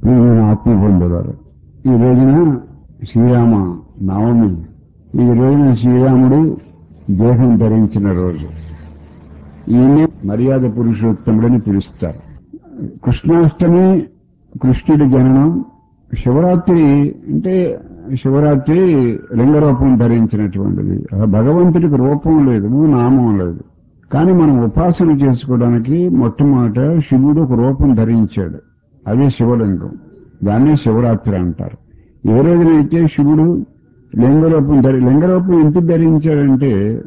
ప్రియమైన ఆత్మబంధువులారు ఈ రోజున శ్రీరామ నవమి ఈ రోజున శ్రీరాముడు దేహం ధరించిన రోజు ఈయన మర్యాద పురుషోత్తముడని పిలుస్తారు కృష్ణాష్టమి కృష్ణుడి జననం శివరాత్రి అంటే శివరాత్రి లింగరూపం ధరించినటువంటిది ఆ భగవంతుడికి రూపం లేదు నామం లేదు కానీ మనం ఉపాసన చేసుకోవడానికి మొట్టమొదట శివుడు ఒక రూపం ధరించాడు అదే శివలింగం దాన్నే శివరాత్రి అంటారు ఏ రోజునైతే శివుడు లింగరూపం ధరి లింగరూపం ఎందుకు ధరించాడంటే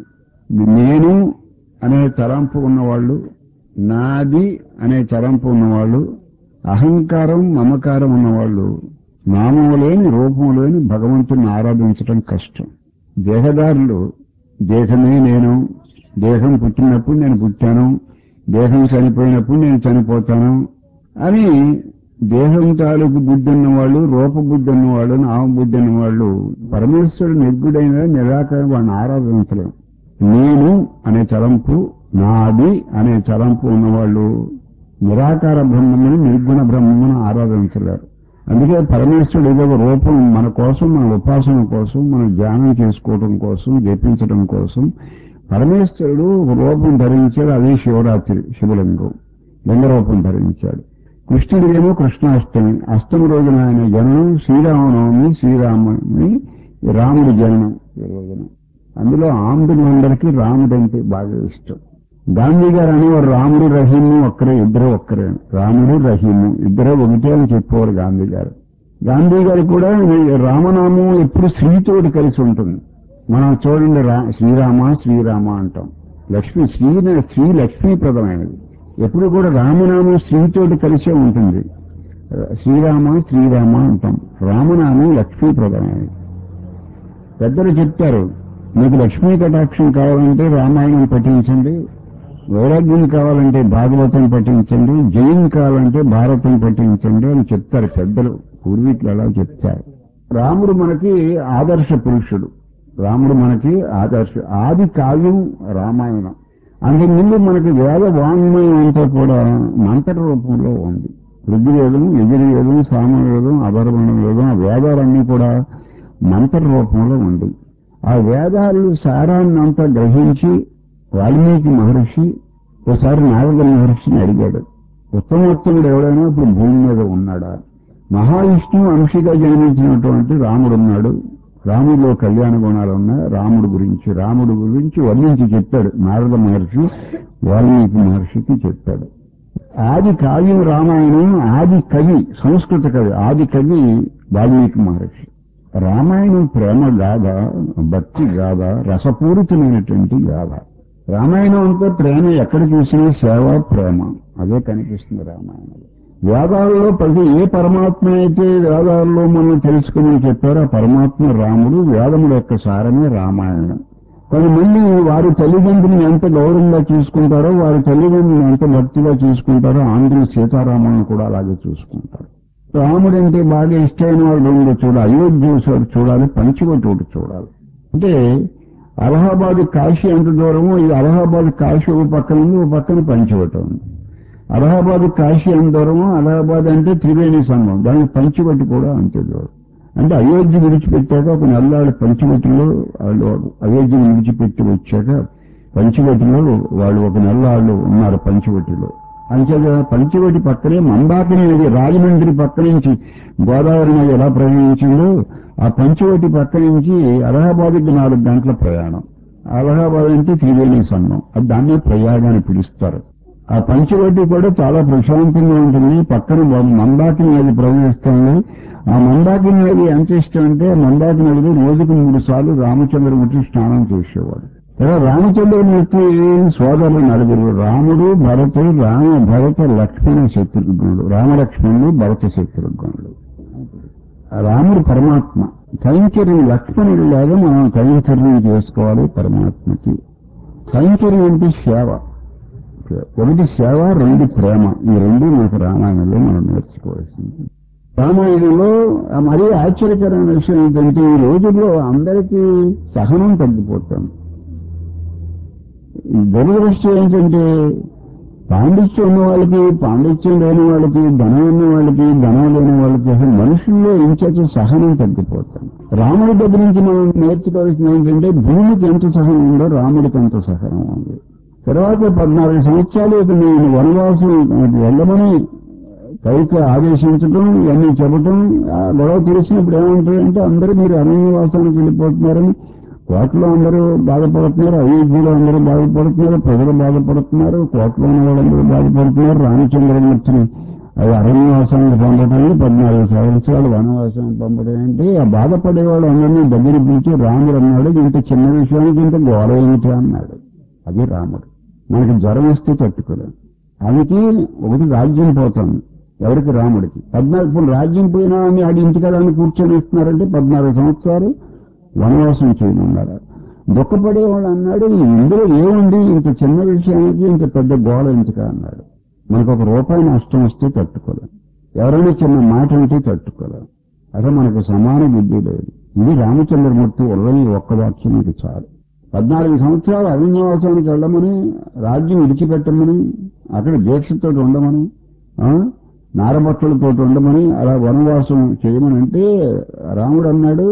నేను అనే తలంపు ఉన్నవాళ్ళు నాది అనే తలంపు ఉన్నవాళ్ళు అహంకారం మమకారం ఉన్నవాళ్ళు నామం లేని రూపం లేని భగవంతుని ఆరాధించడం కష్టం దేహదారులు దేహమే నేను దేహం పుట్టినప్పుడు నేను పుట్టాను దేహం చనిపోయినప్పుడు నేను చనిపోతాను అని దేహం తాలూకు బుద్ధి ఉన్నవాళ్ళు రూప బుద్ధి ఉన్నవాళ్ళు నామ బుద్ధి ఉన్నవాళ్ళు పరమేశ్వరుడు నిర్గుడైన నిరాకరణ వాడిని ఆరాధించలేం నేను అనే తలంపు నాది అనే తలంపు ఉన్నవాళ్ళు నిరాకార బ్రహ్మమును నిర్గుణ బ్రహ్మమును ఆరాధించలేరు అందుకే పరమేశ్వరుడు ఏదో ఒక రూపం మన కోసం మన ఉపాసన కోసం మనం ధ్యానం చేసుకోవడం కోసం జపించడం కోసం పరమేశ్వరుడు ఒక రూపం ధరించాడు అదే శివరాత్రి శివలింగం లింగరూపం ధరించాడు కృష్ణుడికేమో కృష్ణాష్టమి అష్టమి రోజున ఆయన జననం శ్రీరామనవమి శ్రీరాముని రాముడి జననం ఈ రోజున అందులో ఆంధ్రులందరికీ రాముడంటే బాగా ఇష్టం గాంధీ గారు అనేవారు రాముడు రహీము ఒక్కరే ఇద్దరు ఒక్కరే రాముడు రహీము ఇద్దరే ఒకటే అని చెప్పేవారు గాంధీ గారు గాంధీ గారు కూడా రామనామం ఎప్పుడు శ్రీతోటి కలిసి ఉంటుంది మనం చూడండి రా శ్రీరామ శ్రీరామ అంటాం లక్ష్మి శ్రీ శ్రీ లక్ష్మీప్రదమైనది ఎప్పుడు కూడా రామనామం శ్రీతోటి కలిసే ఉంటుంది శ్రీరామ శ్రీరామ అంటాం రామనామం లక్ష్మీప్రదమైనది పెద్దలు చెప్తారు మీకు లక్ష్మీ కటాక్షం కావాలంటే రామాయణం పఠించండి వైరాగ్యం కావాలంటే భాగవతం పఠించండి జయం కావాలంటే భారతం పఠించండి అని చెప్తారు పెద్దలు పూర్వీకులు అలా చెప్తారు రాముడు మనకి ఆదర్శ పురుషుడు రాముడు మనకి ఆదర్శ ఆది కావ్యం రామాయణం అందుకు ముందు మనకి వేద వాంగ్మయం అంతా కూడా మంత్ర రూపంలో ఉంది ఋగ్వేదం యజుర్వేదం సామవేదం అధర్వణ వేదం ఆ వేదాలన్నీ కూడా మంత్ర రూపంలో ఉంది ఆ వేదాలు సారాన్ని అంతా గ్రహించి వాల్మీకి మహర్షి ఒకసారి నారద మహర్షిని అడిగాడు ఉత్తమోత్తముడు ఎవడైనా ఇప్పుడు భూమి మీద ఉన్నాడా మహావిష్ణువు అంశిగా జన్మించినటువంటి రాముడు ఉన్నాడు రాముడిలో కళ్యాణ గుణాలు ఉన్నాయి రాముడు గురించి రాముడు గురించి వర్ణించి చెప్పాడు నారద మహర్షి వాల్మీకి మహర్షికి చెప్పాడు ఆది కావ్యం రామాయణం ఆది కవి సంస్కృత కవి ఆది కవి వాల్మీకి మహర్షి రామాయణం ప్రేమ గాథ భక్తి గాథ రసపూరితమైనటువంటి గాథ రామాయణం అంతా ప్రేమ ఎక్కడ చూసినా సేవ ప్రేమ అదే కనిపిస్తుంది రామాయణంలో వేదాల్లో ప్రతి ఏ పరమాత్మ అయితే వేదాల్లో మనం తెలుసుకుని చెప్పారో ఆ పరమాత్మ రాముడు వేదముల యొక్క సారమే రామాయణం కొంతమంది వారి తల్లిదండ్రులను ఎంత గౌరవంగా చూసుకుంటారో వారి తల్లిదండ్రులను ఎంత భక్తిగా చూసుకుంటారో ఆంధ్రులు సీతారాములను కూడా అలాగే చూసుకుంటారు రాముడు అంటే బాగా ఇష్టమైన వాళ్ళు రెండు చూడాలి అయోధ్య ఒకటి చూడాలి పంచవటి ఒకటి చూడాలి అంటే అలహాబాద్ కాశీ ఎంత దూరమో ఇది అలహాబాద్ కాశీ ఒక పక్కన ఉంది ఒక పక్కన పంచవటి ఉంది అలహాబాద్ కాశీ ఎంత దూరమో అలహాబాద్ అంటే త్రివేణి సంఘం దానికి పంచవటి కూడా అంతే దూరం అంటే అయోధ్య విడిచిపెట్టాక ఒక నెల్లాడు పంచవటిలో వాళ్ళు అయోధ్య విడిచిపెట్టి వచ్చాక పంచవటిలో వాళ్ళు ఒక నెల్లాళ్ళు ఉన్నారు పంచవటిలో అంచేత పంచవటి పక్కనే మందాకిని నది రాజమండ్రి పక్క నుంచి గోదావరి నది ఎలా ప్రయాణించిందో ఆ పంచవటి పక్క నుంచి అలహాబాద్కి నాలుగు గంటల ప్రయాణం అలహాబాద్ అంటే త్రివేణి సంఘం అది దాన్నే ప్రయాగాన్ని పిలుస్తారు ఆ పంచవటి కూడా చాలా ప్రశాంతంగా ఉంటుంది పక్కన మందాకిని నది ప్రవహిస్తుంది ఆ మందాకిని నది ఎంత ఇష్టం అంటే మందాకి నదిలో రోజుకు మూడు సార్లు రామచంద్రమూర్తి స్నానం చేసేవాడు ఇలా రామచంద్రమూర్తి సోదరులు నలుగురు రాముడు భరతుడు రామ భరత లక్ష్మణ శత్రుఘ్నుడు రామలక్ష్మణుడు భరత శత్రుఘ్నుడు రాముడు పరమాత్మ కైంకర్యం లక్ష్మణుడు లాగా మనం కైంకర్యం చేసుకోవాలి పరమాత్మకి కైంకర్యం అంటే సేవ ఒకటి సేవ రెండు ప్రేమ ఈ రెండు మనకు రామాయణంలో మనం నేర్చుకోవాల్సింది రామాయణంలో మరీ ఆశ్చర్యకరమైన విషయం ఏంటంటే ఈ రోజుల్లో అందరికీ సహనం తగ్గిపోతుంది దురదృష్టం ఏంటంటే పాండిత్యం ఉన్న వాళ్ళకి పాండిత్యం లేని వాళ్ళకి ధనం ఉన్న వాళ్ళకి ధనం లేని వాళ్ళకి అసలు మనుషుల్లో ఇంచేత సహనం తగ్గిపోతాం రాముడి దగ్గర నుంచి మనం నేర్చుకోవాల్సింది ఏంటంటే భూమికి ఎంత సహనం ఉందో రాముడికి అంత సహనం ఉంది తర్వాత పద్నాలుగు సంవత్సరాలు ఇక నేను వనవాసం వెళ్ళమని కైకి ఆదేశించడం ఇవన్నీ చెప్పడం ఆ గొడవ తెలిసినప్పుడు ఏమంటారంటే అందరూ మీరు అరణ్యవాసానికి వెళ్ళిపోతున్నారని కోటలో అందరూ బాధపడుతున్నారు అయోధ్యలో అందరూ బాధపడుతున్నారు ప్రజలు బాధపడుతున్నారు కోటలో ఉన్న వాళ్ళందరూ బాధపడుతున్నారు రామచంద్రమూర్తిని అది అరణ్యవాసానికి పంపడానికి పద్నాలుగు సంవత్సరాలు వనవాసానికి పంపడం ఏంటి ఆ బాధపడేవాళ్ళు అందరినీ దగ్గర పిలిచి రాముడు అన్నాడు ఇంత చిన్న విషయానికి ఇంత గోడ ఏమిటి అన్నాడు అది రాముడు మనకి జ్వరం వస్తే తట్టుకోలేం ఆమెకి ఒకటి రాజ్యం పోతుంది ఎవరికి రాముడికి పద్నాలుగు ఇప్పుడు రాజ్యం పోయినా అని ఆడి ఇంటికాడని కూర్చొని ఇస్తున్నారంటే పద్నాలుగు సంవత్సరాలు వనవాసం చేయమన్నారు దుఃఖపడేవాడు అన్నాడు ఇందులో ఏముంది ఇంత చిన్న విషయానికి ఇంత పెద్ద గోడ ఎందుక అన్నాడు మనకు ఒక రూపాయి నష్టం వస్తే తట్టుకోలేం ఎవరైనా చిన్న మాట ఉంటే తట్టుకోలేం అదే మనకు సమాన బుద్ధి లేదు ఇది రామచంద్రమూర్తి ఉర్రని ఒక్క వాక్యం మీకు చాలు పద్నాలుగు సంవత్సరాలు అరణ్యవాసానికి వెళ్ళమని రాజ్యం విడిచిపెట్టమని అక్కడ దీక్షతో ఉండమని ఆ, నారబట్టలతో ఉండమని అలా వనవాసం చేయమని అంటే రాముడు అన్నాడు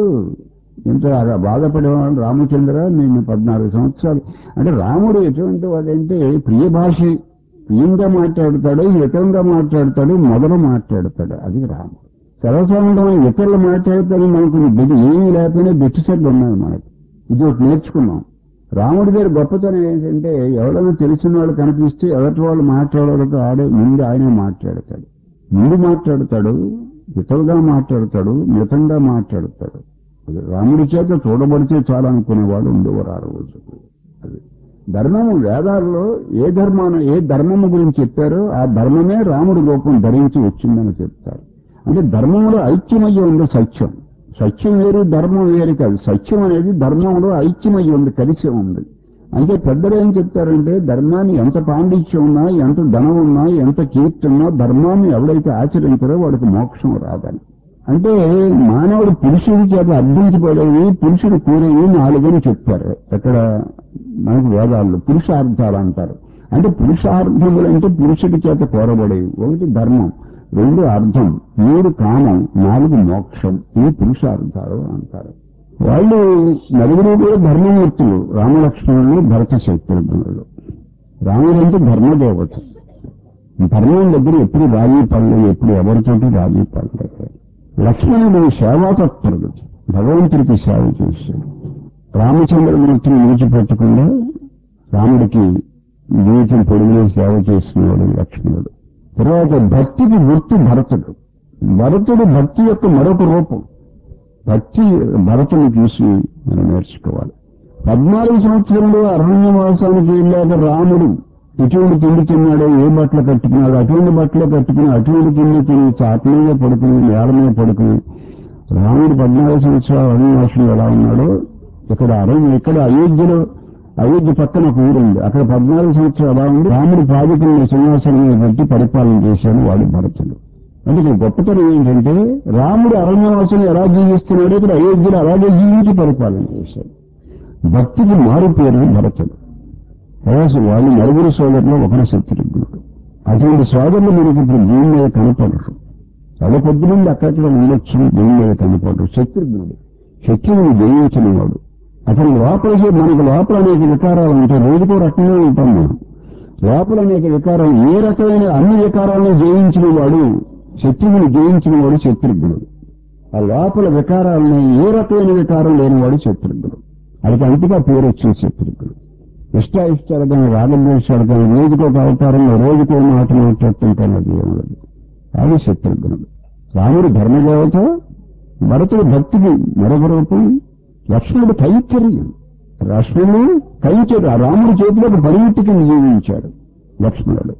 ఇంత అలా బాధపడేవాడు రామచంద్ర నేను పద్నాలుగు సంవత్సరాలు అంటే రాముడు ఎటువంటి వాడంటే ప్రియ భాష ప్రియంగా మాట్లాడతాడు హితంగా మాట్లాడతాడు మొదలు మాట్లాడతాడు అది రాముడు సర్వసాధారణమైన ఇతరులు మాట్లాడతాడు మనకు బిడ్డ ఏమీ లేకపోయినా బిట్టుసెట్లు ఉన్నాయి మనకి ఇది ఒకటి నేర్చుకున్నాం రాముడి దగ్గర గొప్పతనం ఏంటంటే ఎవరైనా తెలిసిన వాళ్ళు కనిపిస్తే ఎవరి వాళ్ళు మాట్లాడేవాళ్ళతో ఆడే ముందు ఆయనే మాట్లాడతాడు ముందు మాట్లాడతాడు ఇతరుగా మాట్లాడతాడు మితంగా మాట్లాడతాడు అది రాముడి చేత చూడబడితే చాలా అనుకునేవాడు ఉండేవారు ఆ రోజు అది ధర్మము వేదాల్లో ఏ ధర్మాన ఏ ధర్మము గురించి చెప్పారో ఆ ధర్మమే రాముడి రూపం ధరించి వచ్చిందని చెప్తారు అంటే ధర్మంలో ఐక్యమయ్యి ఉంది సత్యం సత్యం వేరు ధర్మం వేరు కాదు సత్యం అనేది ధర్మంలో ఐక్యమయ్యి ఉంది కలిసి ఉంది అంటే పెద్దలు ఏం చెప్తారంటే ధర్మాన్ని ఎంత పాండిత్యం ఉన్నా ఎంత ధనం ఉన్నా ఎంత కీర్తి ఉన్నా ధర్మాన్ని ఎవడైతే ఆచరించారో వాడికి మోక్షం రాదని అంటే మానవుడు పురుషుడి చేత అర్థించబడేవి పురుషుడు కూరేవి నాలుగని చెప్పారు ఎక్కడ మనకు వేదాల్లో పురుషార్థాలు అంటారు అంటే పురుషార్థములు అంటే పురుషుడి చేత కోరబడేవి ఒకటి ధర్మం రెండు అర్థం మూడు కామం నాలుగు మోక్షం ఇవి పురుషార్థాలు అంటారు వాళ్ళు నలుగురు కూడా ధర్మమూర్తులు రామలక్ష్మణులు భరత శత్రుఘ్నులు రాముడు అంటే ధర్మదేవత ధర్మం దగ్గర ఎప్పుడు రాజీ పడలేదు ఎప్పుడు ఎవరితోటి రాజీ పడలేదు లక్ష్మణుడు సేవాతత్పరుడు భగవంతుడికి సేవ చేశాడు రామచంద్రమూర్తిని విడిచిపెట్టకుండా రాముడికి జీవితం పొడుగునే సేవ చేసినవాడు లక్ష్మణుడు తర్వాత భక్తికి గుర్తు భరతుడు భరతుడు భక్తి యొక్క మరొక రూపం భక్తి భరతుని చూసి మనం నేర్చుకోవాలి పద్నాలుగు సంవత్సరంలో అరణ్యవాసానికి వెళ్ళాక రాముడు ఇటువంటి తిండి తిన్నాడో ఏ బట్టలు కట్టుకున్నాడు అటువంటి బట్టలు కట్టుకుని అటువంటి తిండి తిని చాట్ల మీద పడుకుని నేల మీద పడుకుని రాముడు పద్నాలుగు సంవత్సరాలు అరణ్యవాసంలో ఎలా ఉన్నాడో ఇక్కడ అరణ్య ఇక్కడ అయోధ్యలో అయోధ్య పక్కన ఒక ఊరు ఉంది అక్కడ పద్నాలుగు సంవత్సరాలు ఎలా ఉంది రాముడు పాదుకుని సింహాసనం మీద పెట్టి పరిపాలన చేశాడు వాడు భరతుడు అంటే ఇక్కడ గొప్పతనం ఏంటంటే రాముడు అరణ్యవాసం ఎలా జీవిస్తున్నాడో ఇక్కడ అయోధ్యలో అలాగే జీవించి పరిపాలన చేశాడు భక్తికి మారు పేరు భరతుడు కనీసం వాళ్ళు నలుగురు సోదరులు ఒకరి శత్రుఘ్నుడు అటువంటి సోదరులు మనకి ఇప్పుడు భూమి మీద కనపడరు చాలా పొద్దు నుండి అక్కడక్కడ ఉండొచ్చు భూమి మీద కనపడరు శత్రుఘ్నుడు శత్రువుని జయించిన వాడు అతని లోపలికి మనకు లోపల అనేక వికారాలు ఉంటాయి రోజుకో రకంగా ఉంటాం మనం లోపల అనేక వికారాలు ఏ రకమైన అన్ని వికారాలను జయించిన వాడు శత్రువుని జయించిన వాడు శత్రుఘ్నుడు ఆ లోపల వికారాలను ఏ రకమైన వికారం లేనివాడు శత్రుఘ్నుడు అది అంతగా పేరు వచ్చింది శత్రుఘ్నుడు ఇష్ట ఇష్టాలు కానీ రాగద్వేషాలు కానీ రోజుకో ఒక అవతారంలో రోజుకో మాట మాట్లాడుతుంటాను అది ఏమలేదు అది శత్రుఘ్నుడు రాముడు ధర్మదేవత భరతుడు భక్తికి మరొక రూపం లక్ష్మణుడు కైకర్యం లక్ష్మణుడు కైచరు ఆ రాముడి చేతిలో ఒక పరిమితి కింద జీవించాడు లక్ష్మణుడు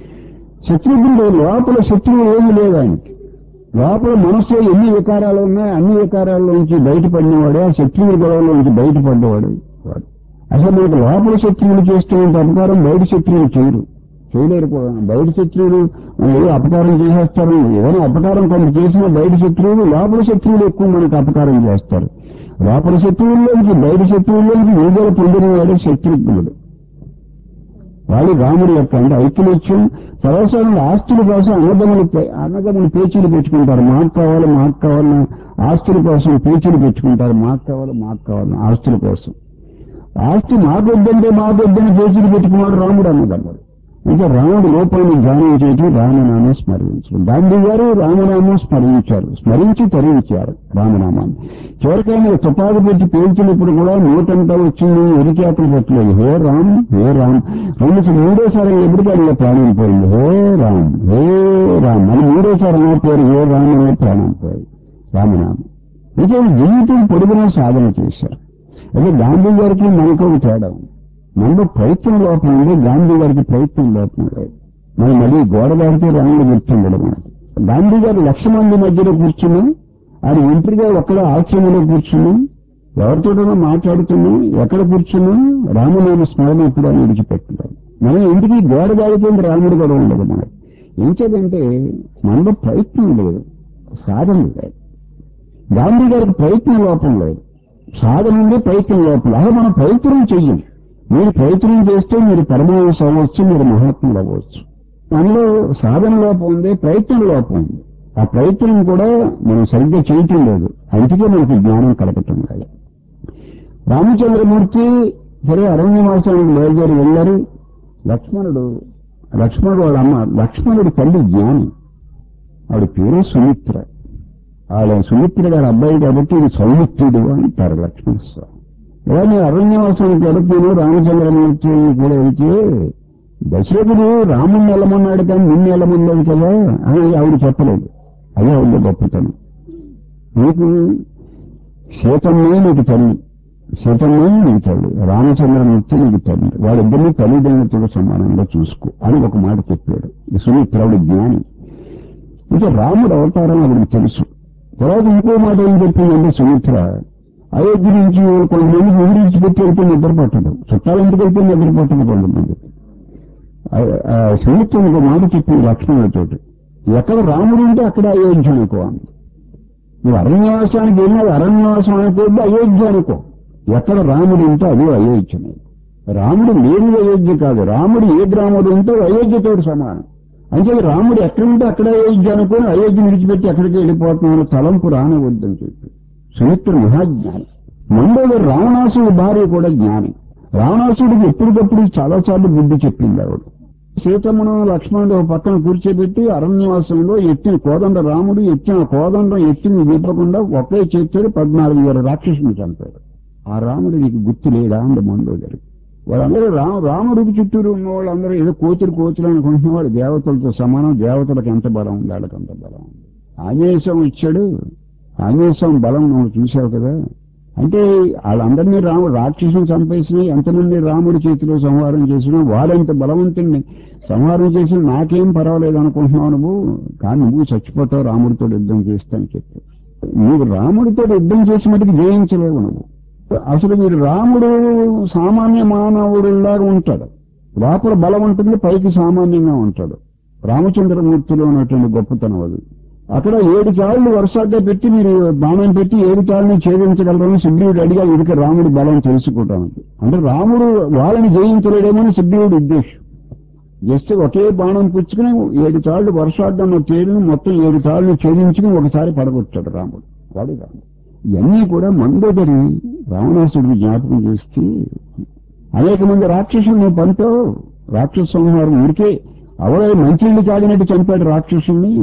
శత్రుఘ్నుడు లోపల శత్రువు ఏమీ లేదు ఆయనకి లోపల మనసులో ఎన్ని వికారాలు ఉన్నాయో అన్ని వికారాల నుంచి బయటపడినవాడే ఆ శత్రువుల గొడవల నుంచి బయటపడ్డవాడు వాడు అసలు మనకు లోపల శత్రువులు చేస్తున్నంత అపకారం బయట శత్రువులు చేయరు చేయలేరు కూడా. బయట శత్రువులు ఏదో అపకారం చేసేస్తారు ఏదైనా అపకారం కొంత చేసిన బయట శత్రువులు లోపల శత్రువులు ఎక్కువ మనకు అపకారం చేస్తారు లోపల శత్రువుల్లోంచి బయట శత్రువుల్లోంచి విడుదల పొందిన వాడే శత్రుఘ్నుడు వాళ్ళు రాముడి యొక్క అంటే ఐక్యమత్యం సర్వసాధారణ ఆస్తుల కోసం అన్నదమ్ములు పే- అన్నదమ్ములు పేచీలు పెట్టుకుంటారు మాకు కావాలి మాకు కావాలని ఆస్తుల కోసం పేచీలు పెట్టుకుంటారు మాకు కావాలి మాకు కావాలని ఆస్తుల కోసం ఆస్తి మాకొద్దంటే మాకొద్దని పేచీలు పెట్టుకున్నాడు రాముడు అన్నదమ్ముడు ఇంకా రాముడు లోపాన్ని ధ్యానం చేయటం రామనామం స్మరించడం గాంధీ గారు రామనామం స్మరించారు స్మరించి తరించారు రామనామాన్ని చివరికైనా తుపాకు పెట్టి పేల్చినప్పుడు కూడా నోటంతా వచ్చింది ఎరికేతలు పెట్టలేదు హే రామ్ హే రామ్ రెండు మూడోసారి ఎప్పటికీ ప్రాణం పోయింది హే రామ్ హే రామ్ అని మూడోసారి అనే పేరు హే రామ్ అనే ప్రాణం పోయింది రామనామం అయితే జీవితం పొడుగునా సాధన చేశారు అయితే గాంధీ గారికి మనకు ఒక తేడా ఉంది మనలో ప్రయత్నం లోపం ఉంది గాంధీ గారికి ప్రయత్నం లోపం లేదు మనం మళ్ళీ గోడ దాడితే రాముడు గుర్తుండడం మనకి గాంధీ గారు లక్ష మంది మధ్యలో కూర్చున్నాం ఆయన ఒంటరిగా ఒక్కడ ఆశ్రమంలో కూర్చున్నాం ఎవరితోటో మాట్లాడుతున్నాం ఎక్కడ కూర్చున్నాం రామనామ స్మరణ ఇప్పుడు అని విడిచిపెట్టున్నాం మనం ఇంటికి గోడ దాడితే రాముడు కూడా ఉండదు మనకి ఎంచేదంటే మనలో ప్రయత్నం లేదు సాధన లేదు గాంధీ గారికి ప్రయత్నం లోపం లేదు సాధన ఉంది ప్రయత్నం లోపం అలా మనం ప్రయత్నం చెయ్యం మీరు ప్రయత్నం చేస్తే మీరు పరమావశ అవ్వచ్చు మీరు మహాత్ములు అవ్వచ్చు మనలో సాధన లోపం ఉంది ప్రయత్నం లోపం ఉంది ఆ ప్రయత్నం కూడా మనం సరిగ్గా చేయటం లేదు అందుకే మనకు జ్ఞానం కలగటం లేదు రామచంద్రమూర్తి సరే అరణ్యవాసానికి బయలుదేరి వెళ్ళారు లక్ష్మణుడు లక్ష్మణుడు వాళ్ళ అమ్మ లక్ష్మణుడి తల్లి జ్ఞాని ఆవిడ పేరు సుమిత్ర ఆవిడ సుమిత్ర గారి అబ్బాయి కాబట్టి ఇది సౌమిత్రుడు అంటారు లక్ష్మణ స్వామి ఇలా నేను అరణ్యవాసానికి గడుపుతాను రామచంద్రమూర్తి కూడా వెళ్తే దశరథుడు రాముణ్ణి వెళ్ళమన్నాడు కానీ నిన్ను వెళ్ళమన్నాడు కదా అని ఆవిడ చెప్పలేదు అదే ఆవిడ గొప్పతనం నీకు సీతమ్మే నీకు తల్లి సీతమ్మే నీకు తల్లి రామచంద్రమూర్తి నీకు తల్లి వాళ్ళిద్దరినీ తల్లిదండ్రులతో సమానంగా చూసుకో అని ఒక మాట చెప్పాడు ఈ సుమిత్రుడు జ్ఞాని ఇంకా రాముడు అవతారం ఆవిడకి తెలుసు తర్వాత ఇంకో మాట ఏం చెప్పిందంటే సుమిత్ర అయోధ్య నుంచి కొంతమంది ఊరించి పెట్టి వెళ్తే నిద్ర పట్టదు చుట్టాల ఇంటికి వెళ్తే నిద్ర పట్టదు కొంతమంది ఆ సుమిత్ర ఇంకో మాట చెప్పింది లక్ష్మణుడితోటి ఎక్కడ రాముడు ఉంటే అక్కడ అయోధ్య అనుకో అంది నువ్వు అరణ్యవాసానికి వెళ్ళినది అరణ్యవాసం అనుకోద్దు అయోధ్య అనుకో ఎక్కడ రాముడు ఉంటే అది అయోధ్యనే రాముడు లేని అయోధ్య కాదు రాముడు ఏ గ్రాముడు ఉంటే అయోధ్యతో సమానం అంటే రాముడు ఎక్కడుంటే అక్కడ అయోధ్య అనుకుని అయోధ్య విడిచిపెట్టి ఎక్కడికి వెళ్ళిపోతున్నాను తలంపు రానవద్దని చెప్పి సుమిత్ర మహాజ్ఞాని మండోదరు రావణాసుడి భార్య కూడా జ్ఞాని రావణాసుడికి ఎప్పటికప్పుడు చాలాసార్లు బుద్ధి చెప్పింది ఆవిడ సీతమ్మను లక్ష్మణుడు ఒక పక్కన కూర్చోబెట్టి అరణ్యవాసంలో ఎత్తిన కోదండ రాముడు ఎత్తిన కోదండం ఎత్తిని విప్పకుండా ఒకే చేస్తాడు పద్నాలుగు వేల రాక్షసుని చంపాడు ఆ రాముడు నీకు గుర్తు లేడా అంది మండోదరి వాళ్ళందరూ రామ రాముడికి చుట్టూరు ఉన్న వాళ్ళందరూ ఏదో కోతులు కోతులు అనుకుంటున్న వాడు దేవతలతో సమానం దేవతలకు ఎంత బలం ఉంది వాళ్ళకి అంత బలం ఉంది ఆంజనేయం ఇచ్చాడు ఆంజనేయం బలం నువ్వు చూసావు కదా అంటే వాళ్ళందరినీ రాముడు రాక్షసుని చంపేసిన ఎంతమంది రాముడి చేతిలో సంహారం చేసినా వాడంత బలవంతుణ్ణి సంహారం చేసి నాకేం పర్వాలేదు అనుకుంటున్నావు నువ్వు కానీ నువ్వు చచ్చిపోతావు రాముడితో యుద్ధం చేస్తా అని చెప్పి నువ్వు రాముడితో యుద్ధం చేసి మటుకు జయించలేవు నువ్వు అసలు మీరు రాముడు సామాన్య మానవుడిలాగా ఉంటాడు లోపల బలం ఉంటుంది పైకి సామాన్యంగా ఉంటాడు రామచంద్రమూర్తిలో ఉన్నటువంటి గొప్పతనం అది అక్కడ ఏడు చాళ్ళు వరుసగా పెట్టి మీరు బాణం పెట్టి ఏడు చాళ్ళని ఛేదించగలరని సుగ్రీవుడు అడిగా ఇదికి రాముడి బలం తెలుసుకోవటానికి అంటే రాముడు వాళ్ళని జయించలేడేమని సుగ్రీవుడి ఉద్దేశం జస్ట్ ఒకే బాణం పుచ్చుకుని ఏడు చాళ్ళు వర్షాడ్డం తేలిని మొత్తం ఏడు చాళ్ళు ఛేదించుకుని ఒకసారి పడగొట్టాడు రాముడు వాడు రాముడు ఇవన్నీ కూడా మందోదరి రావణాసుడికి జ్ఞాపకం చేస్తే అనేక మంది రాక్షసుల్ని పంపావు రాక్షస సంహారం ఊరికే అవడే మంచిళ్ళు తాగినట్టు చంపాడు రాక్షసుల్ని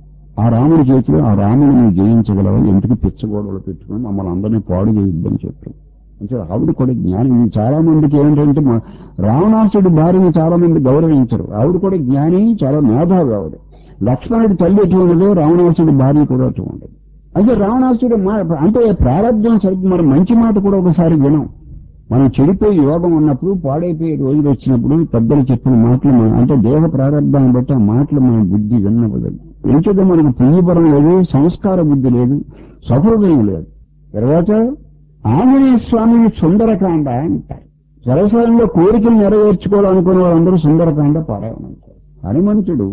ఆ రాముడి చేతిలో ఆ రాముని నువ్వు జయించగలవు ఎందుకు పిచ్చగోడలు పెట్టుకుని మమ్మల్ని అందరినీ పాడు చేయొద్దని చెప్పాడు అంటే ఆవిడ కూడా జ్ఞాని చాలా మందికి ఏంటంటే మా- రావణాసుడి భార్యని చాలా మంది గౌరవించరు ఆవిడ కూడా జ్ఞాని చాలా మేధావి ఆవిడ లక్ష్మణుడి తల్లి ఎటువంటిదో రావణాసుడి భార్య కూడా అటువంటిది అయితే రావణాసుడు మా అంటే ప్రారంభం సరిగ్గా మరి మంచి మాట కూడా ఒకసారి వినం మనం చెడిపోయి యోగం ఉన్నప్పుడు పాడైపోయే రోజులు వచ్చినప్పుడు పెద్దలు చెప్పిన మాటలు మనం అంటే దేహ ప్రారంభాన్ని బట్టి ఆ మాటలు మన బుద్ధి విన్నవలేదు ఎందుకంటే మనకు పుణ్యపరం లేదు సంస్కార బుద్ధి లేదు సహృదయం లేదు తర్వాత ఆంజనేయ స్వామిని సుందరకాండ అంటారు సరసరంలో కోరికలు నెరవేర్చుకోవాలనుకునే వాళ్ళందరూ సుందరకాండ పారాయణం హనుమంతుడు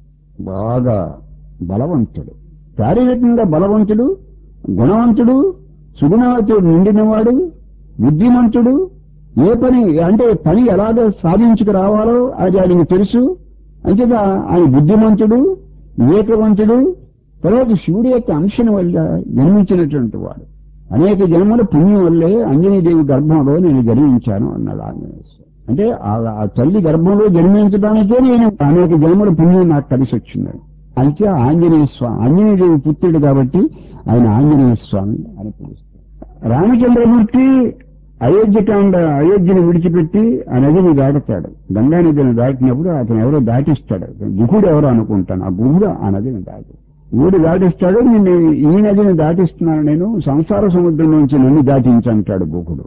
బాగా బలవంతుడు శారీరకంగా బలవంతుడు గుణవంతుడు సుగుణవంతుడు నిండినవాడు బుద్ధిమంతుడు ఏ పని అంటే పని ఎలాగ సాధించుకు రావాలో అది ఆయనకు తెలుసు అంచేత ఆయన బుద్ధిమంతుడు వివేకవంతుడు తర్వాత శివుడి యొక్క అంశం వల్ల జన్మించినటువంటి వాడు అనేక జన్మల పుణ్యం వల్లే అంజనీదేవి గర్భంలో నేను జన్మించాను అన్నాడు ఆంజనేయ స్వామి. అంటే ఆ- ఆ తల్లి గర్భంలో జన్మించడానికే నేను అనేక జన్మల పుణ్యం నాకు కలిసి వచ్చింది అయితే ఆంజనేయ స్వామి ఆంజనేయదేవి పుత్రుడు కాబట్టి ఆయన ఆంజనేయ స్వామి అని పిలుస్తారు రామచంద్రమూర్తి అయోధ్యకాండ అయోధ్యను విడిచిపెట్టి ఆ నదిని దాటుతాడు గంగా నదిని దాటినప్పుడు అతను ఎవరో దాటిస్తాడు గుహుడు ఎవరో అనుకుంటాను ఆ గుహుడు ఆ నదిని దాటి ఊడు దాటిస్తాడు నేను ఈ నదిని దాటిస్తున్నాను నేను సంసార సముద్రం నుంచి నన్ను దాటించంటాడు గుహుడు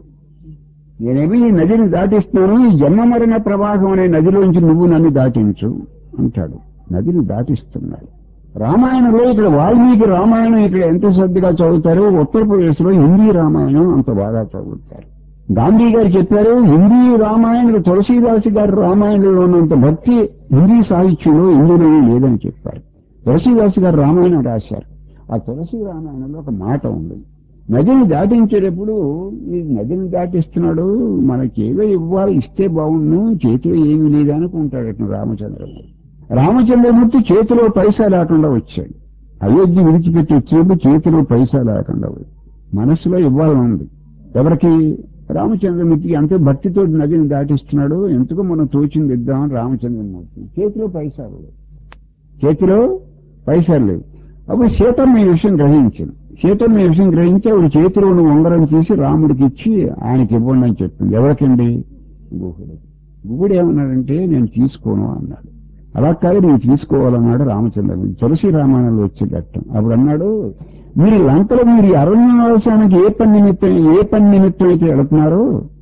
నేనేమి ఈ నదిని దాటిస్తున్నాను ఈ జన్మ మరణ ప్రవాహం అనే నదిలోంచి నువ్వు నన్ను దాటించు అంటాడు నదిని దాటిస్తున్నాడు రామాయణంలో ఇక్కడ వాల్మీకి రామాయణం ఇక్కడ ఎంత శ్రద్ధగా చదువుతారో ఉత్తరప్రదేశ్ లో హిందీ రామాయణం అంత బాగా చదువుతారు గాంధీ గారు చెప్పారు హిందీ రామాయణం తులసీదాసి గారి రామాయణంలో ఉన్నంత భక్తి హిందీ సాహిత్యంలో ఇందులోనే లేదని చెప్పారు తులసీదాస్ గారు రామాయణం రాశారు ఆ తులసి రామాయణంలో ఒక మాట ఉంది నదిని దాటించేటప్పుడు ఈ నదిని దాటిస్తున్నాడు మనకి ఏదో ఇవ్వాలి ఇస్తే బాగుండు చేతిలో ఏమీ లేదనుకుంటాడు అతను రామచంద్రమూర్తి రామచంద్రమూర్తి చేతిలో పైసా లేకుండా వచ్చాడు అయోధ్య విడిచిపెట్టి వచ్చేప్పుడు చేతిలో పైసా లేకుండా వచ్చాడు. మనసులో ఇవ్వాలని ఉంది ఎవరికి రామచంద్రమూర్తికి అంతే భక్తితో నదిని దాటిస్తున్నాడు ఎందుకు మనం తోచింది ఇద్దామని రామచంద్రమూర్తి చేతిలో పైసలు లేవు. చేతిలో పైసలు లేవు అప్పుడు సీతమ్మ ఈ విషయం గ్రహించింది సీతమ్మ ఈ విషయం గ్రహించి ఆవిడ చేతిలో ఉన్న ఉంగరం తీసి రాముడికి ఇచ్చి ఆయనకి ఇవ్వండి అని చెప్పింది ఎవరికండి గుహుడు గుహుడు ఏమన్నాడంటే నేను తీసుకోను అన్నాడు అలా కాదు నేను తీసుకోవాలన్నాడు రామచంద్రుడు తులసి రామాయణంలో వచ్చే ఘట్టం అప్పుడు అన్నాడు మీరు లంకలో మీరు ఈ అరణ్యవాసానికి ఏ పని నిమిత్తం ఏ పని నిమిత్తం అయితే వెళుతున్నారో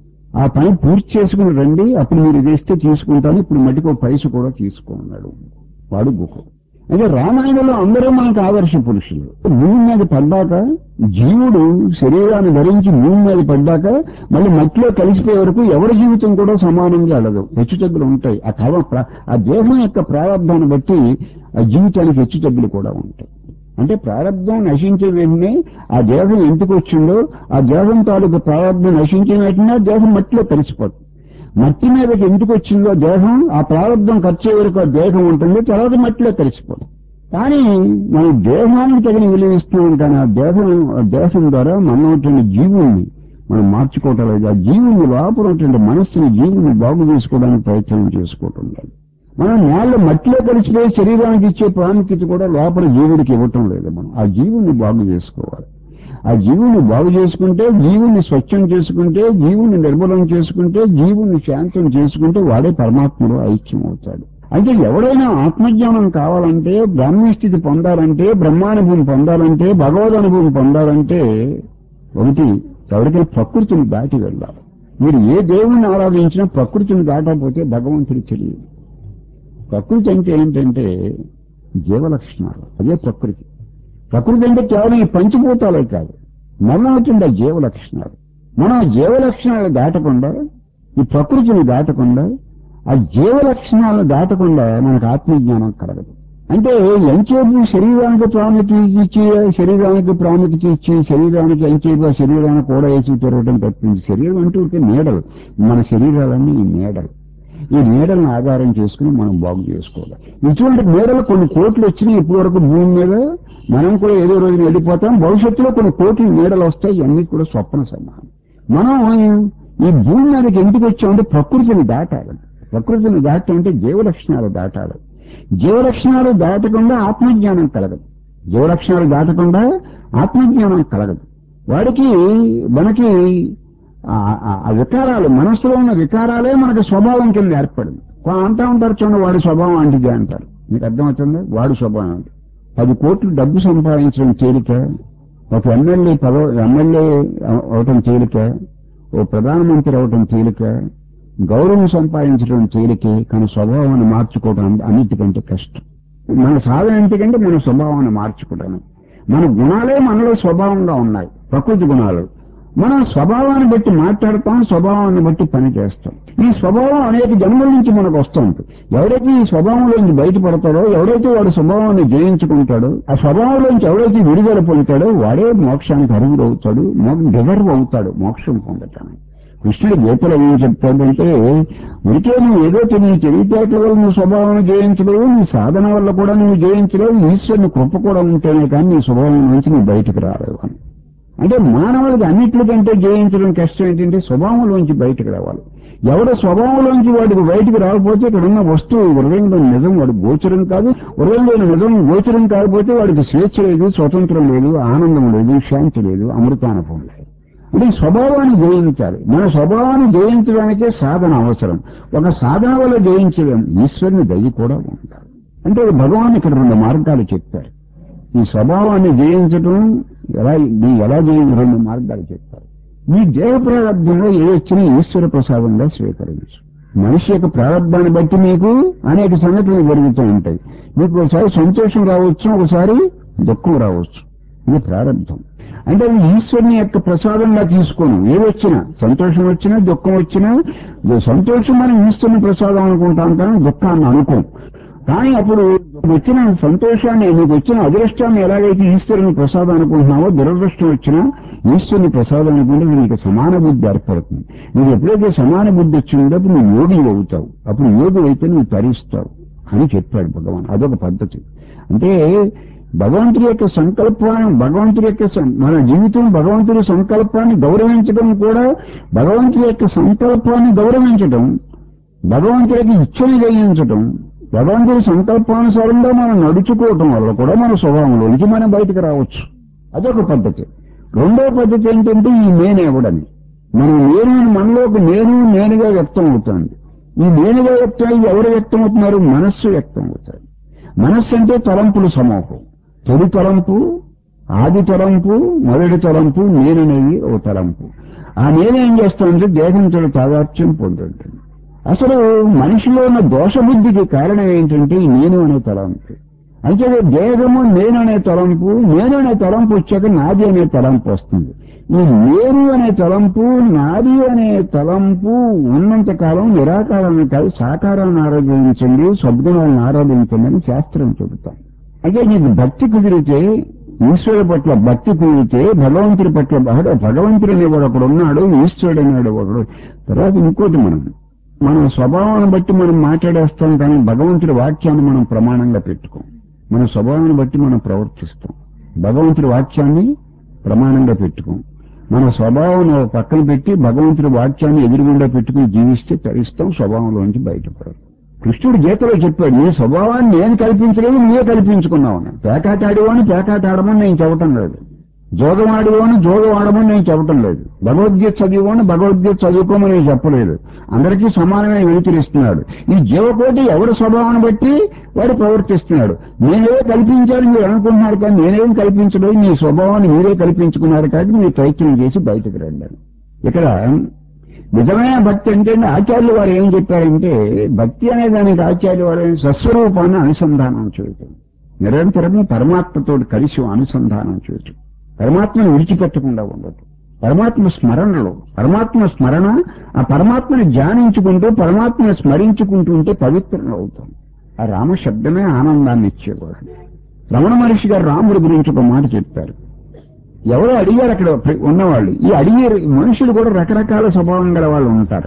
ఆ పని పూర్తి చేసుకుని రండి అప్పుడు మీరు ఇది ఇస్తే తీసుకుంటాను ఇప్పుడు మటుకు పైస కూడా తీసుకున్నాడు వాడు గుహుడు అయితే రామాయణంలో అందరూ మనకు ఆదర్శ పురుషులు భూమి మీద పడ్డాక జీవుడు శరీరాన్ని ధరించి భూమి మీద పడ్డాక మళ్ళీ మట్టిలో కలిసిపోయే వరకు ఎవరి జీవితం కూడా సమానంగా వెళ్ళదు హెచ్చుతగ్గులు ఉంటాయి ఆ కవ ప్ర- ఆ దేహం యొక్క ప్రారంభాన్ని బట్టి ఆ జీవితానికి హెచ్చుతగ్గులు కూడా ఉంటాయి అంటే ప్రారంభం నశించే వెంటనే ఆ దేహం ఎందుకు వచ్చిందో ఆ దేహం తాలూకు ప్రారంభం నశించిన వెంటనే ఆ దేహం మట్టిలో కలిసిపోతుంది మట్టి మీదకి ఎందుకు వచ్చిందో దేహం ఆ ప్రారంభం ఖర్చు వరకు ఆ దేహం ఉంటుంది తర్వాత మట్టిలో కలిసిపోతుంది కానీ మన దేహానికి తగిన విలువ ఇస్తున్నాం కానీ ఆ దేహం ఆ దేహం ద్వారా మనం ఉన్నటువంటి జీవుల్ని మనం మార్చుకోవటం లేదు ఆ జీవుని లోపల ఉన్నటువంటి మనస్సుని జీవుని బాగు చేసుకోవడానికి ప్రయత్నం చేసుకోవటం లేదు మనం నేల మట్టిలో కలిసిపోయి శరీరానికి ఇచ్చే ప్రాముఖ్యత కూడా లోపల జీవుడికి ఇవ్వటం లేదు మనం ఆ జీవుని బాగు చేసుకోవాలి ఆ జీవుని బాగు చేసుకుంటే జీవుని స్వచ్ఛం చేసుకుంటే జీవుని నిర్మలం చేసుకుంటే జీవుని శాంతం చేసుకుంటే వాడే పరమాత్మలో ఐక్యం అవుతాడు అంటే ఎవడైనా ఆత్మజ్ఞానం కావాలంటే బ్రాహ్మీ స్థితి పొందాలంటే బ్రహ్మానుభవం పొందాలంటే భగవద్ అనుభవం పొందాలంటే ఒకటి ఎవరికైనా ప్రకృతిని దాటి వెళ్ళాలి మీరు ఏ దేవుణ్ణి ఆరాధించినా ప్రకృతిని దాటకపోతే భగవంతుడు తెలియదు ప్రకృతి అంటే ఏంటంటే జీవలక్షణాలు అదే ప్రకృతి ప్రకృతి అంటే కేవలం ఈ పంచభూతాలే కాదు మరణమవుతుంది ఆ జీవలక్షణాలు మనం ఆ జీవలక్షణాలు దాటకుండా ఈ ప్రకృతిని దాటకుండా ఆ జీవలక్షణాలను దాటకుండా మనకు ఆత్మజ్ఞానం కలగదు అంటే ఎంచేపు శరీరానికి ప్రాముఖ్యత ఇచ్చి శరీరానికి ప్రాముఖ్యత ఇచ్చి శరీరానికి ఎంచేపు ఆ శరీరాన్ని కూడా వేసి తిరగడం తప్పించి శరీరం అంటూ ఉంటే నీడలు మన శరీరాలన్నీ ఈ నీడలు ఈ నీడలను ఆధారం చేసుకుని మనం బాగు చేసుకోవాలి ఇటువంటి నీడలు కొన్ని కోట్లు వచ్చినాయి ఇప్పటి వరకు భూమి మీద మనం కూడా ఏదో రోజున వెళ్ళిపోతాం భవిష్యత్తులో కొన్ని కోట్లు నీడలు వస్తాయి ఇవన్నీ కూడా స్వప్న సమానం మనం ఈ భూమి మీదకి ఎందుకు వచ్చామంటే ప్రకృతిని దాటాలి ప్రకృతిని దాటం అంటే జీవలక్షణాలు దాటాలి జీవలక్షణాలు దాటకుండా ఆత్మజ్ఞానం కలగదు జీవలక్షణాలు దాటకుండా ఆత్మజ్ఞానం కలగదు వాడికి మనకి ఆ- ఆ- ఆ వికారాలు మనసులో ఉన్న వికారాలే మనకు స్వభావం కింద ఏర్పడింది కొ- అంటా ఉంటారు చూడండి వాడి స్వభావం అంటిది అంటారు మీకు అర్థమవుతుంది వాడి స్వభావం అంటే పది కోట్లు డబ్బు సంపాదించడం తేలిక ఒక ఎమ్మెల్యే పదవ ఎమ్మెల్యే అవటం తేలిక ఓ ప్రధానమంత్రి అవటం తేలిక గౌరవం సంపాదించడం తేలికే కానీ స్వభావాన్ని మార్చుకోవడం అన్నిటికంటే కష్టం మన సాధన ఏంటికంటే మన స్వభావాన్ని మార్చుకోవడం మన గుణాలే మనలో స్వభావంగా ఉన్నాయి ప్రకృతి గుణాలు మనం స్వభావాన్ని బట్టి మాట్లాడతాం స్వభావాన్ని బట్టి పని చేస్తాం ఈ స్వభావం అనేక జన్మల నుంచి మనకు వస్తుంది ఎవరైతే ఈ స్వభావంలోంచి బయటపడతాడో ఎవరైతే వాడి స్వభావాన్ని జయించుకుంటాడో ఆ స్వభావంలోంచి ఎవరైతే విడుదల పొందుతాడో వాడే మోక్షానికి అరుగులు అవుతాడు డిజర్వ్ అవుతాడు మోక్షం పొందటానికి కృష్ణుడు గీతలో ఏం చెప్తాడంటే ఉరికే నువ్వు ఏదో నీ తెలివితేటల వల్ల నువ్వు స్వభావం జయించలేవు నీ సాధన వల్ల కూడా నువ్వు జయించలేవు ఈశ్వరుని కృప కూడా ఉంటేనే కానీ నీ స్వభావం నుంచి నువ్వు బయటకు రాలేవు అని అంటే మానవుడికి అన్నిట్లకంటే జయించడం కష్టం ఏంటంటే స్వభావంలోంచి బయటకు రావాలి ఎవడ స్వభావంలోంచి వాడికి బయటకు రాకపోతే ఇక్కడ ఉన్న వస్తువు హృదయంలో నిజం వాడు గోచరం కాదు హృదయంలో నిజం గోచరం కాకపోతే వాడికి స్వేచ్ఛ లేదు స్వతంత్రం లేదు ఆనందం లేదు శాంతి లేదు అమృతానుభవం లేదు అంటే ఈ స్వభావాన్ని జయించాలి మన స్వభావాన్ని జయించడానికే సాధన అవసరం ఒక సాధన వల్ల జయించడం ఈశ్వరుని దయ కూడా ఉంటారు అంటే భగవాన్ ఇక్కడ రెండు మార్గాలు చెప్పారు ఈ స్వభావాన్ని జయించడం ఎలా నీ ఎలా జయించ రెండు మార్గాలు చెప్పారు నీ దేహ ప్రారంభంలో ఏ వచ్చినా ఈశ్వర ప్రసాదంగా స్వీకరించు మనిషి యొక్క ప్రారంభాన్ని బట్టి మీకు అనేక సంఘటనలు జరుగుతూ ఉంటాయి మీకు ఒకసారి సంతోషం రావచ్చు ఒకసారి దుఃఖం రావచ్చు ఇది ప్రారంభం అంటే అది ఈశ్వరుని యొక్క ప్రసాదంగా తీసుకోను ఏదొచ్చినా సంతోషం వచ్చినా దుఃఖం వచ్చినా సంతోషం మనం ఈశ్వరుని ప్రసాదం అనుకుంటాం కానీ దుఃఖాన్ని అనుకోం కానీ అప్పుడు వచ్చిన సంతోషాన్ని నీకు వచ్చిన అదృష్టాన్ని ఎలాగైతే ఈశ్వరుని ప్రసాదం అనుకుంటున్నావో దురదృష్టం వచ్చినా ఈశ్వరుని ప్రసాదం అనుకుంటే నీకు సమాన బుద్ధి ఏర్పడుతుంది నీకు ఎప్పుడైతే సమాన బుద్ధి వచ్చిందో అప్పుడు నువ్వు యోగి అవుతావు అప్పుడు యోగి అయితే నువ్వు తరిస్తావు అని చెప్పాడు భగవాన్ అదొక పద్ధతి అంటే భగవంతుడి యొక్క సంకల్పాన్ని భగవంతుడి యొక్క సం- మన జీవితం భగవంతుడి సంకల్పాన్ని గౌరవించడం కూడా భగవంతుడి యొక్క సంకల్పాన్ని గౌరవించడం భగవంతుడికి ఇచ్చని జయించడం భగవంతుడి సంకల్పానుసారంగా మనం నడుచుకోవటం వల్ల కూడా మన స్వభావంలోనికి మనం బయటకు రావచ్చు అదొక పద్ధతి రెండో పద్ధతి ఏంటంటే ఈ నేను ఎవడని మనం నేను అని మనలోకి నేను నేనుగా వ్యక్తం అవుతుంది ఈ నేనుగా వ్యక్తం అయ్యి ఎవరు వ్యక్తం అవుతున్నారు మనస్సు వ్యక్తం అవుతారు మనస్సు అంటే తలంపుల సమూహం తొలి తలంపు ఆది తలంపు మొదటి తలంపు నేననేది ఓ తలంపు ఆ నేనేం చేస్తానంటే దేహంతో తాదాత్యం పొందుంటుంది అసలు మనిషిలో ఉన్న దోషబుద్ధికి కారణం ఏంటంటే ఈ నేను అనే తలంపు అయితే దేహము నేను అనే తలంపు నేను అనే తలంపు వచ్చాక నాది అనే తలంపు వస్తుంది ఈ నేను అనే తలంపు నాది అనే తలంపు ఉన్నంత కాలం నిరాకారాన్ని కాదు సాకారాన్ని ఆరాధించండి సద్గుణాలను ఆరాధించండి అని శాస్త్రం చెబుతాం అయితే నీకు భక్తి కుదిరితే ఈశ్వరుడు పట్ల భక్తి కుదిరితే భగవంతుడి పట్ల భగ- భగవంతుడు అనేవాడు ఒకడు ఉన్నాడు ఈశ్వరుడు అనేవాడు ఒకడు తర్వాత ఇంకోటి మనం మన స్వభావాన్ని బట్టి మనం మాట్లాడేస్తాం కానీ భగవంతుడి వాక్యాన్ని మనం ప్రమాణంగా పెట్టుకోం మన స్వభావాన్ని బట్టి మనం ప్రవర్తిస్తాం భగవంతుడి వాక్యాన్ని ప్రమాణంగా పెట్టుకోం మన స్వభావం పక్కన పెట్టి భగవంతుడి వాక్యాన్ని ఎదురుగుండా పెట్టుకుని జీవిస్తే తరిస్తాం స్వభావంలోంచి బయటపడదు కృష్ణుడు గీతలో చెప్పాడు నీ స్వభావాన్ని నేను కల్పించలేదు నువ్వే కల్పించుకున్నావు అని పేకాట ఆడేవాడిని పేకాట ఆడమని నేను చెప్పటం లేదు జోగం ఆడేవాడిని జోగం ఆడమని నేను చెప్పటం లేదు భగవద్గీత చదివేవాడిని భగవద్గీత చదువుకోమని నేను చెప్పలేదు అందరికీ సమానమైన వెనుతిరిస్తున్నాడు ఈ జీవకోటి ఎవరి స్వభావాన్ని బట్టి వాడు ప్రవర్తిస్తున్నాడు నేనే కల్పించాలని మీరు అనుకుంటున్నారు కానీ నేనేం కల్పించలేదు మీ స్వభావాన్ని మీరే కల్పించుకున్నారు కాబట్టి మీరు ప్రయత్నం చేసి బయటకు రండి అని. ఇక్కడ నిజమైన భక్తి అంటే ఆచార్యులు వారు ఏం చెప్పారంటే భక్తి అనే దానికి ఆచార్యులు వారు స్వస్వరూపాన్ని అనుసంధానం చేయటం నిరంతరము పరమాత్మతో కలిసి అనుసంధానం చేయటం పరమాత్మను విడిచిపెట్టకుండా ఉండటం పరమాత్మ స్మరణలో పరమాత్మ స్మరణ ఆ పరమాత్మని ధ్యానించుకుంటూ పరమాత్మను స్మరించుకుంటూ ఉంటే పవిత్రంలో అవుతాం ఆ రామ శబ్దమే ఆనందాన్ని ఇచ్చేవాడు రమణ మహర్షి గారు రాముడి గురించి ఒక మాట చెప్పారు ఎవరో అడిగారు అక్కడ ఉన్నవాళ్ళు ఈ అడిగే మనుషులు కూడా రకరకాల స్వభావం గల వాళ్ళు ఉంటారు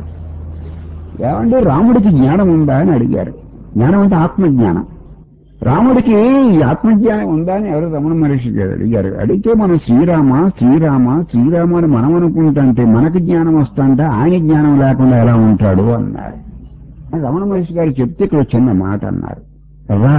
ఏమంటే రాముడికి జ్ఞానం ఉందా అని అడిగారు జ్ఞానం అంటే ఆత్మజ్ఞానం రాముడికి ఈ ఆత్మజ్ఞానం ఉందా అని ఎవరు రమణ మహర్షి గారు అడిగారు అడిగితే మనం శ్రీరామ శ్రీరామ శ్రీరామ అని మనం అనుకుంటుంటే మనకి జ్ఞానం వస్తుంటే ఆయన జ్ఞానం లేకుండా ఎలా ఉంటాడు అన్నారు రమణ మహర్షి గారు చెప్తే ఇక్కడ ఒక చిన్న మాట అన్నారు రా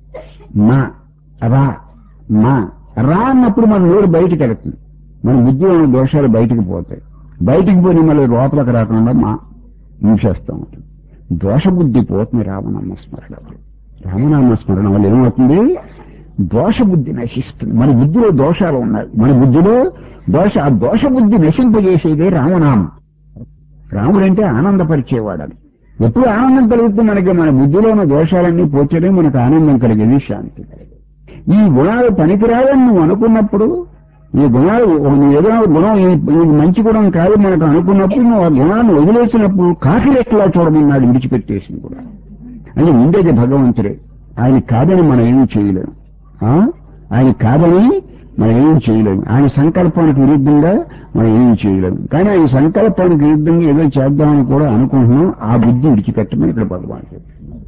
మా రా మా రా అన్నప్పుడు మన నోరు బయటికి వెళ్తుంది మన బుద్ధిలో ఉన్న దోషాలు బయటికి పోతాయి బయటికి పోయి మళ్ళీ లోపలికి రాకుండా మా హింసేస్తాం దోషబుద్ధి పోతుంది రామనామ స్మరణ వల్ల రామనామ స్మరణ వల్ల ఏమవుతుంది దోషబుద్ధి నశిస్తుంది మన బుద్ధిలో దోషాలు ఉన్నాయి మన బుద్ధిలో దోష ఆ దోషబుద్ధి నశింపజేసేదే రామనామం రాముడంటే ఆనందపరిచేవాడని ఎప్పుడు ఆనందం కలుగుతుంది మనకి మన బుద్ధిలో ఉన్న దోషాలన్నీ పోతేనే మనకు ఆనందం కలిగేది శాంతి కలిగేది ఈ గుణాలు పనికిరాదని నువ్వు అనుకున్నప్పుడు ఈ గుణాలు నువ్వు ఏదైనా గుణం ఈ- ఇది మంచి గుణం కాదు మనకు అనుకున్నప్పుడు నువ్వు ఆ గుణాన్ని వదిలేసినప్పుడు కాకిరెట్లా చూడమన్నాడు విడిచిపెట్టేసింది కూడా అంటే ఉండేది భగవంతుడే ఆయన కాదని మనం ఏమీ చేయలేము ఆ? ఆయన కాదని మనం ఏం చేయలేము ఆయన సంకల్పానికి విరుద్ధంగా మనం ఏం చేయలేము కానీ ఆయన సంకల్పానికి విరుద్ధంగా ఏదో చేద్దామని కూడా అనుకుంటున్నాం ఆ బుద్ధి విడిచిపెట్టమని ఇక్కడ భగవాన్ చెప్తున్నాడు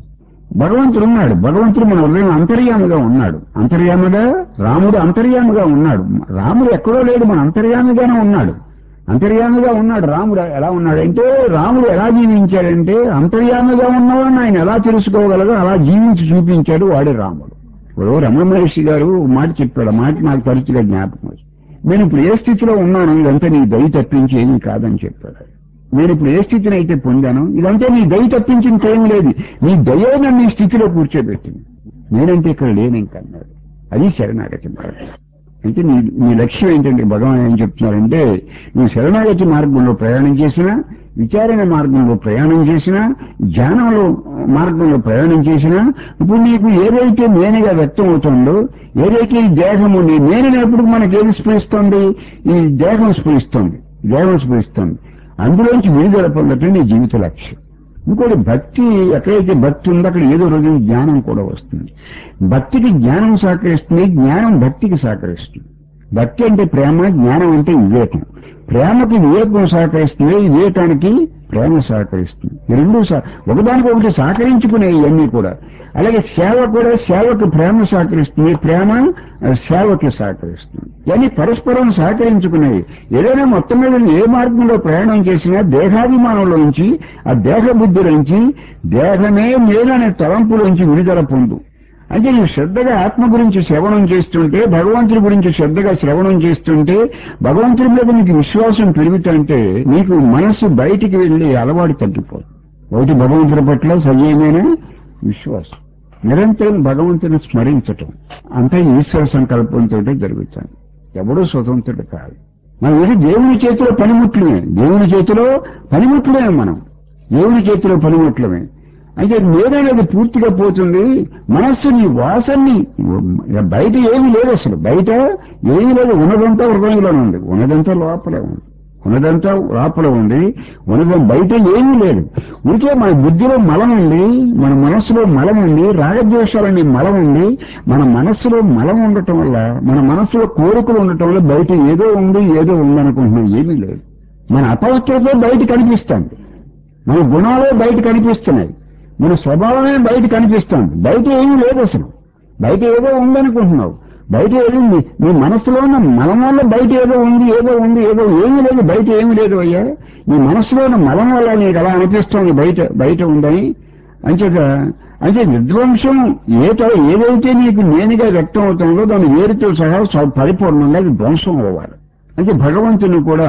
భగవంతుడు ఉన్నాడు భగవంతుడు మన హృదయం అంతర్యామిగా ఉన్నాడు అంతర్యామిగా రాముడు అంతర్యామిగా ఉన్నాడు రాముడు ఎక్కడో లేడు మన అంతర్యామిగానే ఉన్నాడు అంతర్యామిగా ఉన్నాడు రాముడు ఎలా ఉన్నాడంటే రాముడు ఎలా జీవించాడంటే అంతర్యామిగా ఉన్నవాడిని ఆయన ఎలా తెలుసుకోగలదో అలా జీవించి చూపించాడు వాడే రాముడు ఇప్పుడు రమణ మహర్షి గారు ఒక మాట చెప్పాడు ఆ మాట నాకు తరచుగా జ్ఞాపకం వచ్చి నేను ఇప్పుడు ఏ స్థితిలో ఉన్నాను ఇదంతా నీ దయ తప్పించి ఏమీ కాదని చెప్పాడు ఆయన. నేను ఇప్పుడు ఏ స్థితిని అయితే పొందాను ఇదంతా నీ దయ తప్పించి ఇంకేం లేదు నీ దయే నన్ను ఈ స్థితిలో కూర్చోబెట్టింది నేనంటే ఇక్కడ లేను ఇంకన్నాడు అది శరణాగతి మార్గం అంటే నీ నీ లక్ష్యం ఏంటంటే భగవాన్ ఏం చెప్తున్నారంటే నువ్వు శరణాగతి మార్గంలో ప్రయాణం చేసినా విచారణ మార్గంలో ప్రయాణం చేసినా ధ్యానంలో మార్గంలో ప్రయాణం చేసినా ఇప్పుడు నీకు ఏదైతే నేనుగా వ్యక్తం అవుతుందో ఏదైతే ఈ దేహము నీ నేనైనప్పుడు మనకి ఏది స్ఫురిస్తుంది ఈ దేహం స్ఫురిస్తుంది దేహం స్ఫురిస్తుంది అందులోంచి విడుదల పొందటం నీ జీవిత లక్ష్యం ఇంకోటి భక్తి ఎక్కడైతే భక్తి ఉందో అక్కడ ఏదో రోజు జ్ఞానం కూడా వస్తుంది భక్తికి జ్ఞానం సహకరిస్తుంది జ్ఞానం భక్తికి సహకరిస్తుంది భక్తి అంటే ప్రేమ జ్ఞానం అంటే వివేకం ప్రేమకి వివేకం సహకరిస్తుంది వివేకానికి ప్రేమ సహకరిస్తుంది ఈ రెండు సహ- ఒకదానికి ఒకటి సహకరించుకునే ఇవన్నీ కూడా అలాగే సేవ కూడా సేవకు ప్రేమ సహకరిస్తుంది ప్రేమ ఆ, సేవకి సహకరిస్తుంది ఇవన్నీ పరస్పరం సహకరించుకునేవి ఏదైనా మొత్తం మీద నువ్వు ఏ మార్గంలో ప్రయాణం చేసినా దేహాభిమానంలోంచి ఆ దేహ బుద్ధిలోంచి దేహమే మేలనే తలంపులోంచి విడుదల పొందు అంటే నువ్వు శ్రద్ధగా ఆత్మ గురించి శ్రవణం చేస్తుంటే భగవంతుడి గురించి శ్రద్ధగా శ్రవణం చేస్తుంటే భగవంతుడి మీద నీకు విశ్వాసం పెరుగుతుంటే నీకు మనస్సు బయటికి వెళ్ళి అలవాటు తగ్గిపోదు ఒకటి భగవంతుడి పట్ల సజీవమైన విశ్వాసం నిరంతరం భగవంతుని స్మరించటం అంతా ఈశ్వర సంకల్పంతో జరుగుతుంది ఎవడూ స్వతంత్రుడు కాదు మనం ఇది దేవుని చేతిలో పనిముట్లమే దేవుని చేతిలో పనిముట్లమే మనం దేవుని చేతిలో పనిముట్లమే అయితే నేనేది పూర్తిగా పోతుంది మనస్సు నీ వాసన్ని బయట ఏమీ లేదు అసలు బయట ఏమీ లేదు ఉన్నదంతా హృదయంలోనే ఉంది ఉన్నదంతా లోపలే ఉంది ఉన్నదంతా లోపల ఉంది ఉన్నదం బయట ఏమీ లేదు ఉంటే మన బుద్ధిలో మలం ఉంది మన మనస్సులో మలం ఉంది రాగద్వేషాలని మలం ఉంది మన మనస్సులో మలం ఉండటం వల్ల మన మనస్సులో కోరికలు ఉండటం వల్ల బయట ఏదో ఉంది ఏదో ఉంది అనుకుంటున్నాం ఏమీ లేదు మన అపవిత్రతే బయట కనిపిస్తుంది మన గుణాలే బయట కనిపిస్తున్నాయి మన స్వభావమే బయట కనిపిస్తుంది బయట ఏమీ లేదు అసలు బయట ఏదో ఉందనుకుంటున్నావు బయట ఏదో ఉంది నీ మనసులో ఉన్న మలం వల్ల బయట ఏదో ఉంది ఏదో ఉంది ఏదో ఏమీ లేదు బయట ఏమీ లేదు అయ్యా నీ మనసులో ఉన్న మలం వల్ల నీకు అలా అనిపిస్తోంది బయట బయట ఉందని అంచేత అంటే విధ్వంసం ఏట ఏదైతే నీకు నేనుగా వ్యక్తం అవుతుందో దాని వేరుతో సహా స్వ- పరిపూర్ణంగా అది ధ్వంసం అవ్వాలి అంటే భగవంతుని కూడా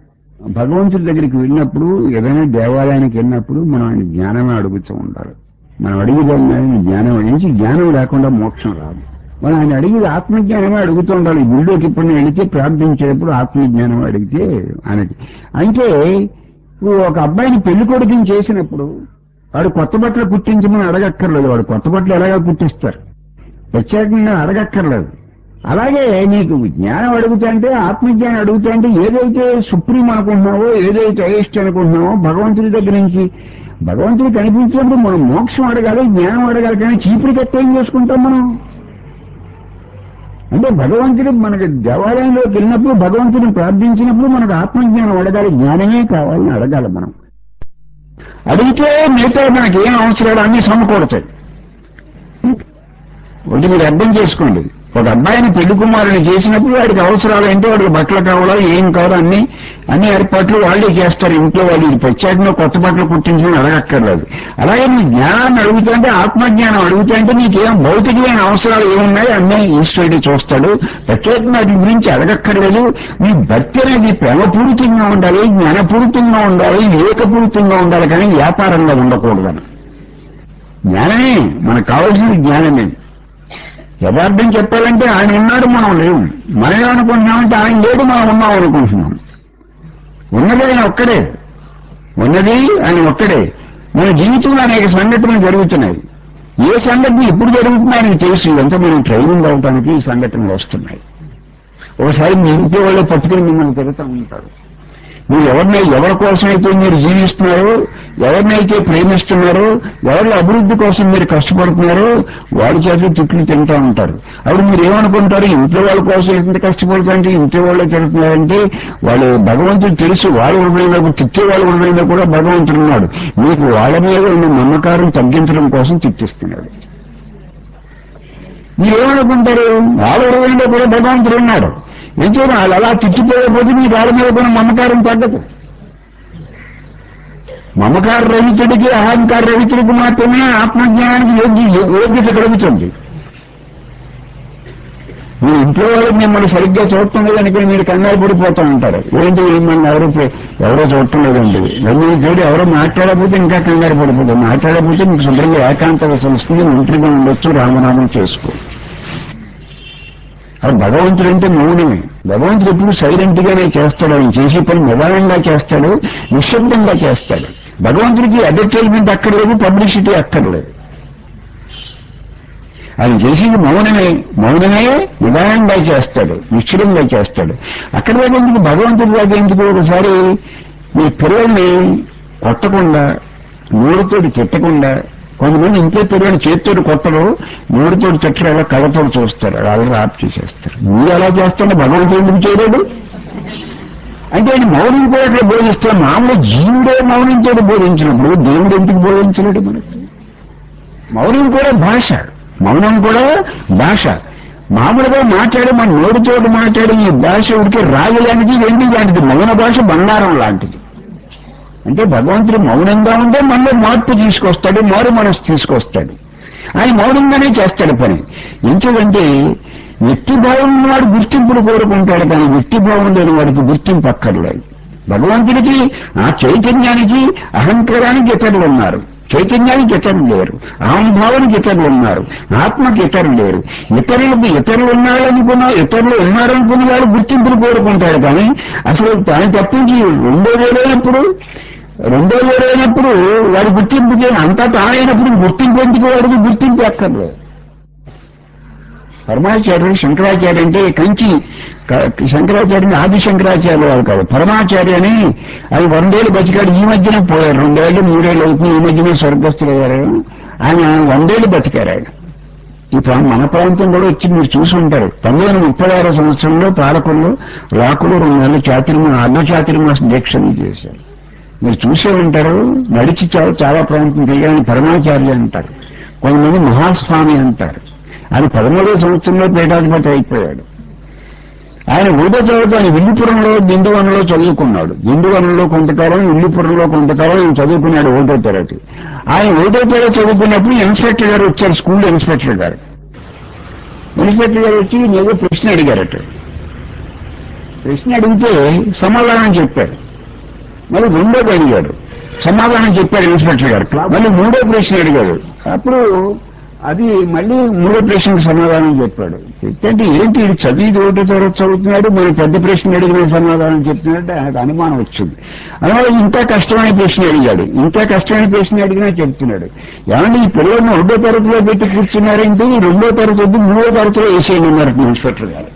భగవంతుడి దగ్గరికి వెళ్ళినప్పుడు ఏదైనా దేవాలయానికి వెళ్ళినప్పుడు మనం ఆయన జ్ఞానమే అడుగుతూ ఉండాలి మనం అడిగేదాన్ని ఆయన జ్ఞానం నుంచి జ్ఞానం లేకుండా మోక్షం రాదు మనం ఆయన అడిగేది ఆత్మజ్ఞానమే అడుగుతూ ఉండాలి ఈ గుళ్ళోకి ఇప్పుడు వెళితే ప్రార్థించేటప్పుడు ఆత్మజ్ఞానం అడిగితే ఆయనకి అంటే ఇప్పుడు ఒక అబ్బాయిని పెళ్లి కొడుకుని చేసినప్పుడు వాడు కొత్త బట్టలు కుట్టించమని అడగక్కర్లేదు వాడు కొత్త బట్టలు ఎలాగా కుట్టిస్తారు ప్రత్యేకంగా అడగక్కర్లేదు అలాగే నీకు జ్ఞానం అడుగుతుంటే ఆత్మజ్ఞానం అడుగుతుంటే ఏదైతే సుప్రీం అనుకుంటున్నావో ఏదైతే అయిష్ట అనుకుంటున్నావో భగవంతుడి దగ్గర నుంచి భగవంతుడు కనిపించినప్పుడు మనం మోక్షం అడగాలి జ్ఞానం అడగాలి కానీ చీపురు కట్ట ఏం చేసుకుంటాం మనం అంటే భగవంతుడు మనకి దేవాలయంలోకి వెళ్ళినప్పుడు భగవంతుడిని ప్రార్థించినప్పుడు మనకు ఆత్మజ్ఞానం అడగాలి జ్ఞానమే కావాలని అడగాలి మనం అడిగితే మిగతా మనకి ఏం అవసరాలు అన్ని సమకూడతాయి ఒకటి మీరు అర్థం చేసుకోండి ఒక అబ్బాయిని పెళ్లి కుమారుని చేసినప్పుడు వాడికి అవసరాలు ఏంటో వాడికి బట్టలు కావాలా ఏం కావాలో అన్ని అన్ని ఏర్పాట్లు వాళ్ళే చేస్తారు ఇంట్లో వాళ్ళు ఇది ప్రత్యేకంగా కొత్త బట్టలు కుట్టించమని అడగక్కర్లేదు అలాగే నీ జ్ఞానాన్ని అడుగుతుంటే ఆత్మజ్ఞానం అడుగుతుంటే నీకేం భౌతికమైన అవసరాలు ఏమున్నాయి అన్నీ ఈశ్వరుడు చూస్తాడు ప్రత్యేకంగా వాటి గురించి అడగక్కర్లేదు నీ భక్తి అనేది ప్రేమపూరితంగా ఉండాలి జ్ఞానపూరితంగా ఉండాలి వివేకపూరితంగా ఉండాలి కానీ వ్యాపారంగా ఉండకూడదని జ్ఞానమే మనకు కావాల్సింది జ్ఞానమే యథార్థం చెప్పాలంటే ఆయన ఉన్నాడు మనం లేవు మనం ఏమనుకుంటున్నామంటే ఆయన లేడు మనం ఉన్నాం అనుకుంటున్నాం ఉన్నది ఆయన ఒక్కడే ఉన్నది ఆయన ఒక్కడే మన జీవితంలో అనేక సంఘటనలు జరుగుతున్నాయి ఏ సంఘటన ఎప్పుడు జరుగుతుందో ఆయనకు తెలుసు ఇదంతా మనం ట్రైనింగ్ అవడానికి ఈ సంఘటనలు వస్తున్నాయి ఒకసారి మీ ఇంటి వాళ్ళు పట్టుకుని మిమ్మల్ని తిరుగుతూ ఉంటారు మీరు ఎవరినై ఎవరి కోసమైతే మీరు జీవిస్తున్నారో ఎవరినైతే ప్రేమిస్తున్నారో ఎవరి అభివృద్ధి కోసం మీరు కష్టపడుతున్నారో వాడి చేత తిట్లు తింటూ ఉంటారు అప్పుడు మీరు ఏమనుకుంటారు ఇంట్లో వాళ్ళ కోసం ఎంత కష్టపడుతుంటే ఇంట్లో వాళ్ళే తింటున్నారంటే వాళ్ళు భగవంతుడు తెలుసు వాళ్ళ హృదయంలో తిట్టే వాళ్ళ హృదయంలో కూడా భగవంతుడు ఉన్నాడు మీకు వాళ్ళ మీద ఉన్న నమ్మకారం తగ్గించడం కోసం తిట్టిస్తున్నాడు మీరు ఏమనుకుంటారు వాళ్ళ హృదయంలో కూడా భగవంతుడు ఉన్నాడు నిజం వాళ్ళు అలా తిట్టిపోయకపోతే మీ వాళ్ళ మీద కూడా మమకారం తగ్గదు మమకార రహితుడికి అహంకార రహితుడికి మాత్రమే ఆత్మజ్ఞానానికి యోగ్య యోగ్యత కలుగుతుంది మీరు ఇంట్లో వాళ్ళు మిమ్మల్ని సరిగ్గా చూడటం లేదని మీరు కంగారు పడిపోతూ ఉంటారు ఏంటి మిమ్మల్ని ఎవరు ఎవరో చూడటం లేదండి మిమ్మల్ని చూడు ఎవరో మాట్లాడకపోతే ఇంకా కంగారు పడిపోతారు మాట్లాడకపోతే మీకు శుభ్రంగా ఏకాంత వస్తుంది ఒంటరిగా ఉండొచ్చు రామనామం చేసుకో అది భగవంతుడు అంటే మౌనమే భగవంతుడు ఎప్పుడు సైలెంట్ గానే చేస్తాడు ఆయన చేసే పని నిదానంగా చేస్తాడు నిశ్శబ్దంగా చేస్తాడు భగవంతుడికి అడ్వర్టైజ్మెంట్ అక్కర్లేదు పబ్లిసిటీ అక్కర్లేదు ఆయన చేసేది మౌనమే మౌనమే నిదానంగా చేస్తాడు నిశ్చలంగా చేస్తాడు అక్కడ దాకా ఎందుకు భగవంతుడి దాకా ఎందుకు ఒకసారి మీ పిల్లల్ని కొట్టకుండా నోరుతోటి తిట్టకుండా కొంతమంది ఇంట్లో పిల్లలు చేతితోటి కొట్టరు నోరుతోటి తిట్టరు అలా కళ్ళతో చూస్తారు అలా ఆప్ చేసేస్తారు మీరు అలా చేస్తుంటే భగవంతుడు ఎందుకు చేయలేడు అంటే ఆయన మౌనం కూడా అట్లా బోధిస్తాడు మామూలు జీవుడే మౌనంతో బోధించినప్పుడు దేవుడు ఎందుకు బోధించలేడు మనకి మౌనం కూడా భాష మౌనం కూడా భాష మామూలుగా మాట్లాడే మన నోటితోటి మాట్లాడే ఈ భాష ఉడికి రాగి లాంటిది వెండి లాంటిది మౌన భాష బంగారం లాంటిది అంటే భగవంతుడు మౌనంగా ఉంటే మనలో మార్పు తీసుకొస్తాడు మారు మనసు తీసుకొస్తాడు ఆయన మౌనంగానే చేస్తాడు పని ఎందుకంటే వ్యక్తిభావం వాడు గుర్తింపును కోరుకుంటాడు కానీ వ్యక్తిభావం లేని వాడికి గుర్తింపు అక్కర్లేదు భగవంతుడికి ఆ చైతన్యానికి అహంకారానికి ఇతరులు ఉన్నారు చైతన్యానికి ఇతరులు లేరు అహంభావానికి ఇతరులు ఉన్నారు ఆత్మకి ఇతరులు లేరు ఇతరులకు ఇతరులు ఉన్నారనుకున్న ఇతరులు ఉన్నారనుకున్న వాడు గుర్తింపును కోరుకుంటాడు కానీ అసలు తాను తప్పించి రెండో వేలైనప్పుడు రెండో వేలైనప్పుడు వాడి గుర్తింపుకి అంతా తానైనప్పుడు గుర్తింపు ఎందుకు వాడికి గుర్తింపు అక్కర్లేదు పరమాచార్యుడు శంకరాచార్య అంటే కంచి క- శంకరాచార్యుని ఆది శంకరాచార్య వారు కాదు పరమాచార్య అని అది వందేళ్ళు బతికాడు ఈ మధ్యన పోయారు రెండేళ్ళు మూడేళ్ళు అవుతుంది ఈ మధ్యన స్వర్గస్థులు అయ్యారు ఆయన వందేళ్ళు బతికారు ఆయన ఈ ప్రా- మన ప్రాంతం కూడా వచ్చి మీరు చూసి ఉంటారు పంతొమ్మిది వందల ముప్పై ఆరో సంవత్సరంలో పాలకుల్లో రాకులు రెండు నెలలు చాతుర్మ అర్ధ చాతుర్మాస దీక్షలు చేశారు మీరు చూసే ఉంటారు నడిచి చాలా చాలా ప్రాంతం తిరిగాని పరమాచార్య అంటారు కొంతమంది మహాస్వామి అంటారు ఆయన పదమూడవ సంవత్సరంలో పీఠాధిపతి అయిపోయాడు ఆయన ఒకటో చదువుతూ ఆయన విల్లుపురంలో దిండువనంలో చదువుకున్నాడు దిండువనంలో కొంతకాలం విల్లుపురంలో కొంతకాలం ఆయన చదువుకున్నాడు ఒకటో తరగతి ఆయన ఒకటో తరగతి చదువుకున్నప్పుడు ఇన్స్పెక్టర్ గారు వచ్చారు స్కూల్ ఇన్స్పెక్టర్ గారు ఇన్స్పెక్టర్ గారు వచ్చి ఏదో ప్రశ్న అడిగారట ప్రశ్న అడిగితే సమాధానం చెప్పారు మళ్ళీ రెండోది అడిగాడు సమాధానం చెప్పాడు ఇన్స్పెక్టర్ గారు మళ్ళీ మూడో ప్రశ్న అడిగాడు అప్పుడు అది మళ్ళీ మూడో ప్రశ్నకు సమాధానం చెప్పాడు చెప్తే ఏంటి ఇది చదివి ఒకటో తరగతి చదువుతున్నాడు మరి పెద్ద ప్రశ్న అడిగిన సమాధానం చెప్తున్నట్టు ఆయనకు అనుమానం వచ్చింది అందువల్ల ఇంకా కష్టమైన ప్రశ్న అడిగాడు ఇంకా కష్టమైన ప్రశ్న అడిగినా చెప్తున్నాడు ఏమంటే ఈ పిల్లల్ని రెండో తరగతిలో పెట్టి కూర్చున్నారేంటి ఈ రెండో తరగతి వద్దు మూడో తరగతిలో వేసేయండి అన్నారు ఇన్స్పెక్టర్ గారు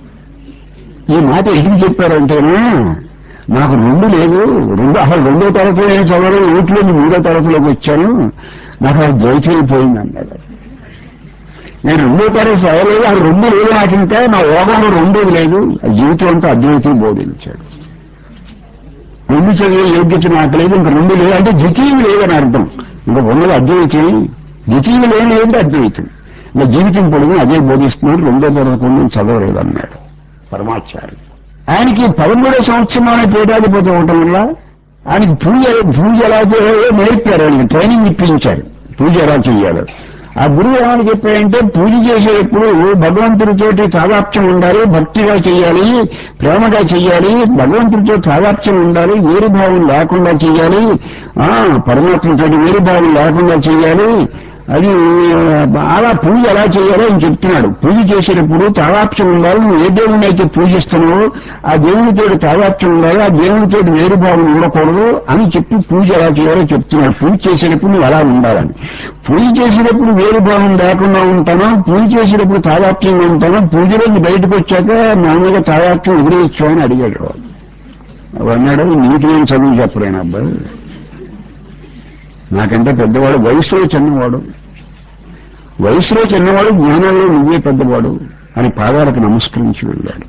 ఈ మాట ఎందుకు చెప్పారంటేనా నాకు రెండు లేదు రెండు అసలు రెండో తరగతిలో నేను చదవడం ఊట్లో మూడో తరగతిలోకి వచ్చాను నాకు అది ద్వైతం పోయింది అన్నాడు నేను రెండో తరగతి చదవలేదు అది రెండు లేదు నాకు ఇంకా నా యోగంలో రెండోది లేదు ఆ జీవితం అంతా అద్వైతం బోధించాడు రెండు చదివే యోగ్యత నాకు లేదు ఇంకా రెండు లేదు అంటే ద్వితీయం లేదని అర్థం ఇంకా ఉన్నది అద్వైతం ద్వితీయం లేని ఏంటి అద్వైతం ఇంకా జీవితం పొడుగు అదే బోధిస్తున్నాడు రెండో తరగతి నేను చదవలేదు అన్నాడు పరమాచార్య ఆయనకి పదమూడో సంవత్సరంలోనే పీఠాధిపతి అవటం వల్ల ఆయనకి పూజ పూజ ఎలా చేయాలో నేర్పారు ఆయనకి ట్రైనింగ్ ఇప్పించారు పూజ ఎలా చేయాలో ఆ గురువు ఏమని చెప్పారంటే పూజ చేసేటప్పుడు భగవంతుడితోటి తాదాప్యం ఉండాలి భక్తిగా చేయాలి ప్రేమగా చేయాలి భగవంతుడితో తాదాప్యం ఉండాలి వేరు భావం లేకుండా చేయాలి ఆ పరమాత్మతోటి వేరు భావం లేకుండా చేయాలి అది అలా పూజ ఎలా చేయాలో ఆయన చెప్తున్నాడు పూజ చేసేటప్పుడు తాదాప్యం ఉండాలి నువ్వు ఏ దేవుడిని అయితే పూజిస్తున్నావో ఆ దేవునితో తాదాప్యం ఉండాలి ఆ దేవునితో వేరు భావం ఉండకూడదు అని చెప్పి పూజ ఎలా చేయాలో చెప్తున్నాడు పూజ చేసేటప్పుడు నువ్వు అలా ఉండాలని పూజ చేసేటప్పుడు వేరు భావం లేకుండా ఉంటాను పూజ చేసేటప్పుడు తాదాప్యంగా ఉంటాను పూజలోంచి బయటకు వచ్చాక నా మీద తాదాప్యం ఎదురేయచ్చు అని అడిగాడు వాడు. అన్నాడు నీకు నేను చదువు చెప్పలేను అబ్బాయి నాకంటే పెద్దవాడు వయసులో చిన్నవాడు వయసులో చిన్నవాడు జ్ఞానంలో నువ్వే పెద్దవాడు అని పాదాలకు నమస్కరించి వెళ్ళాడు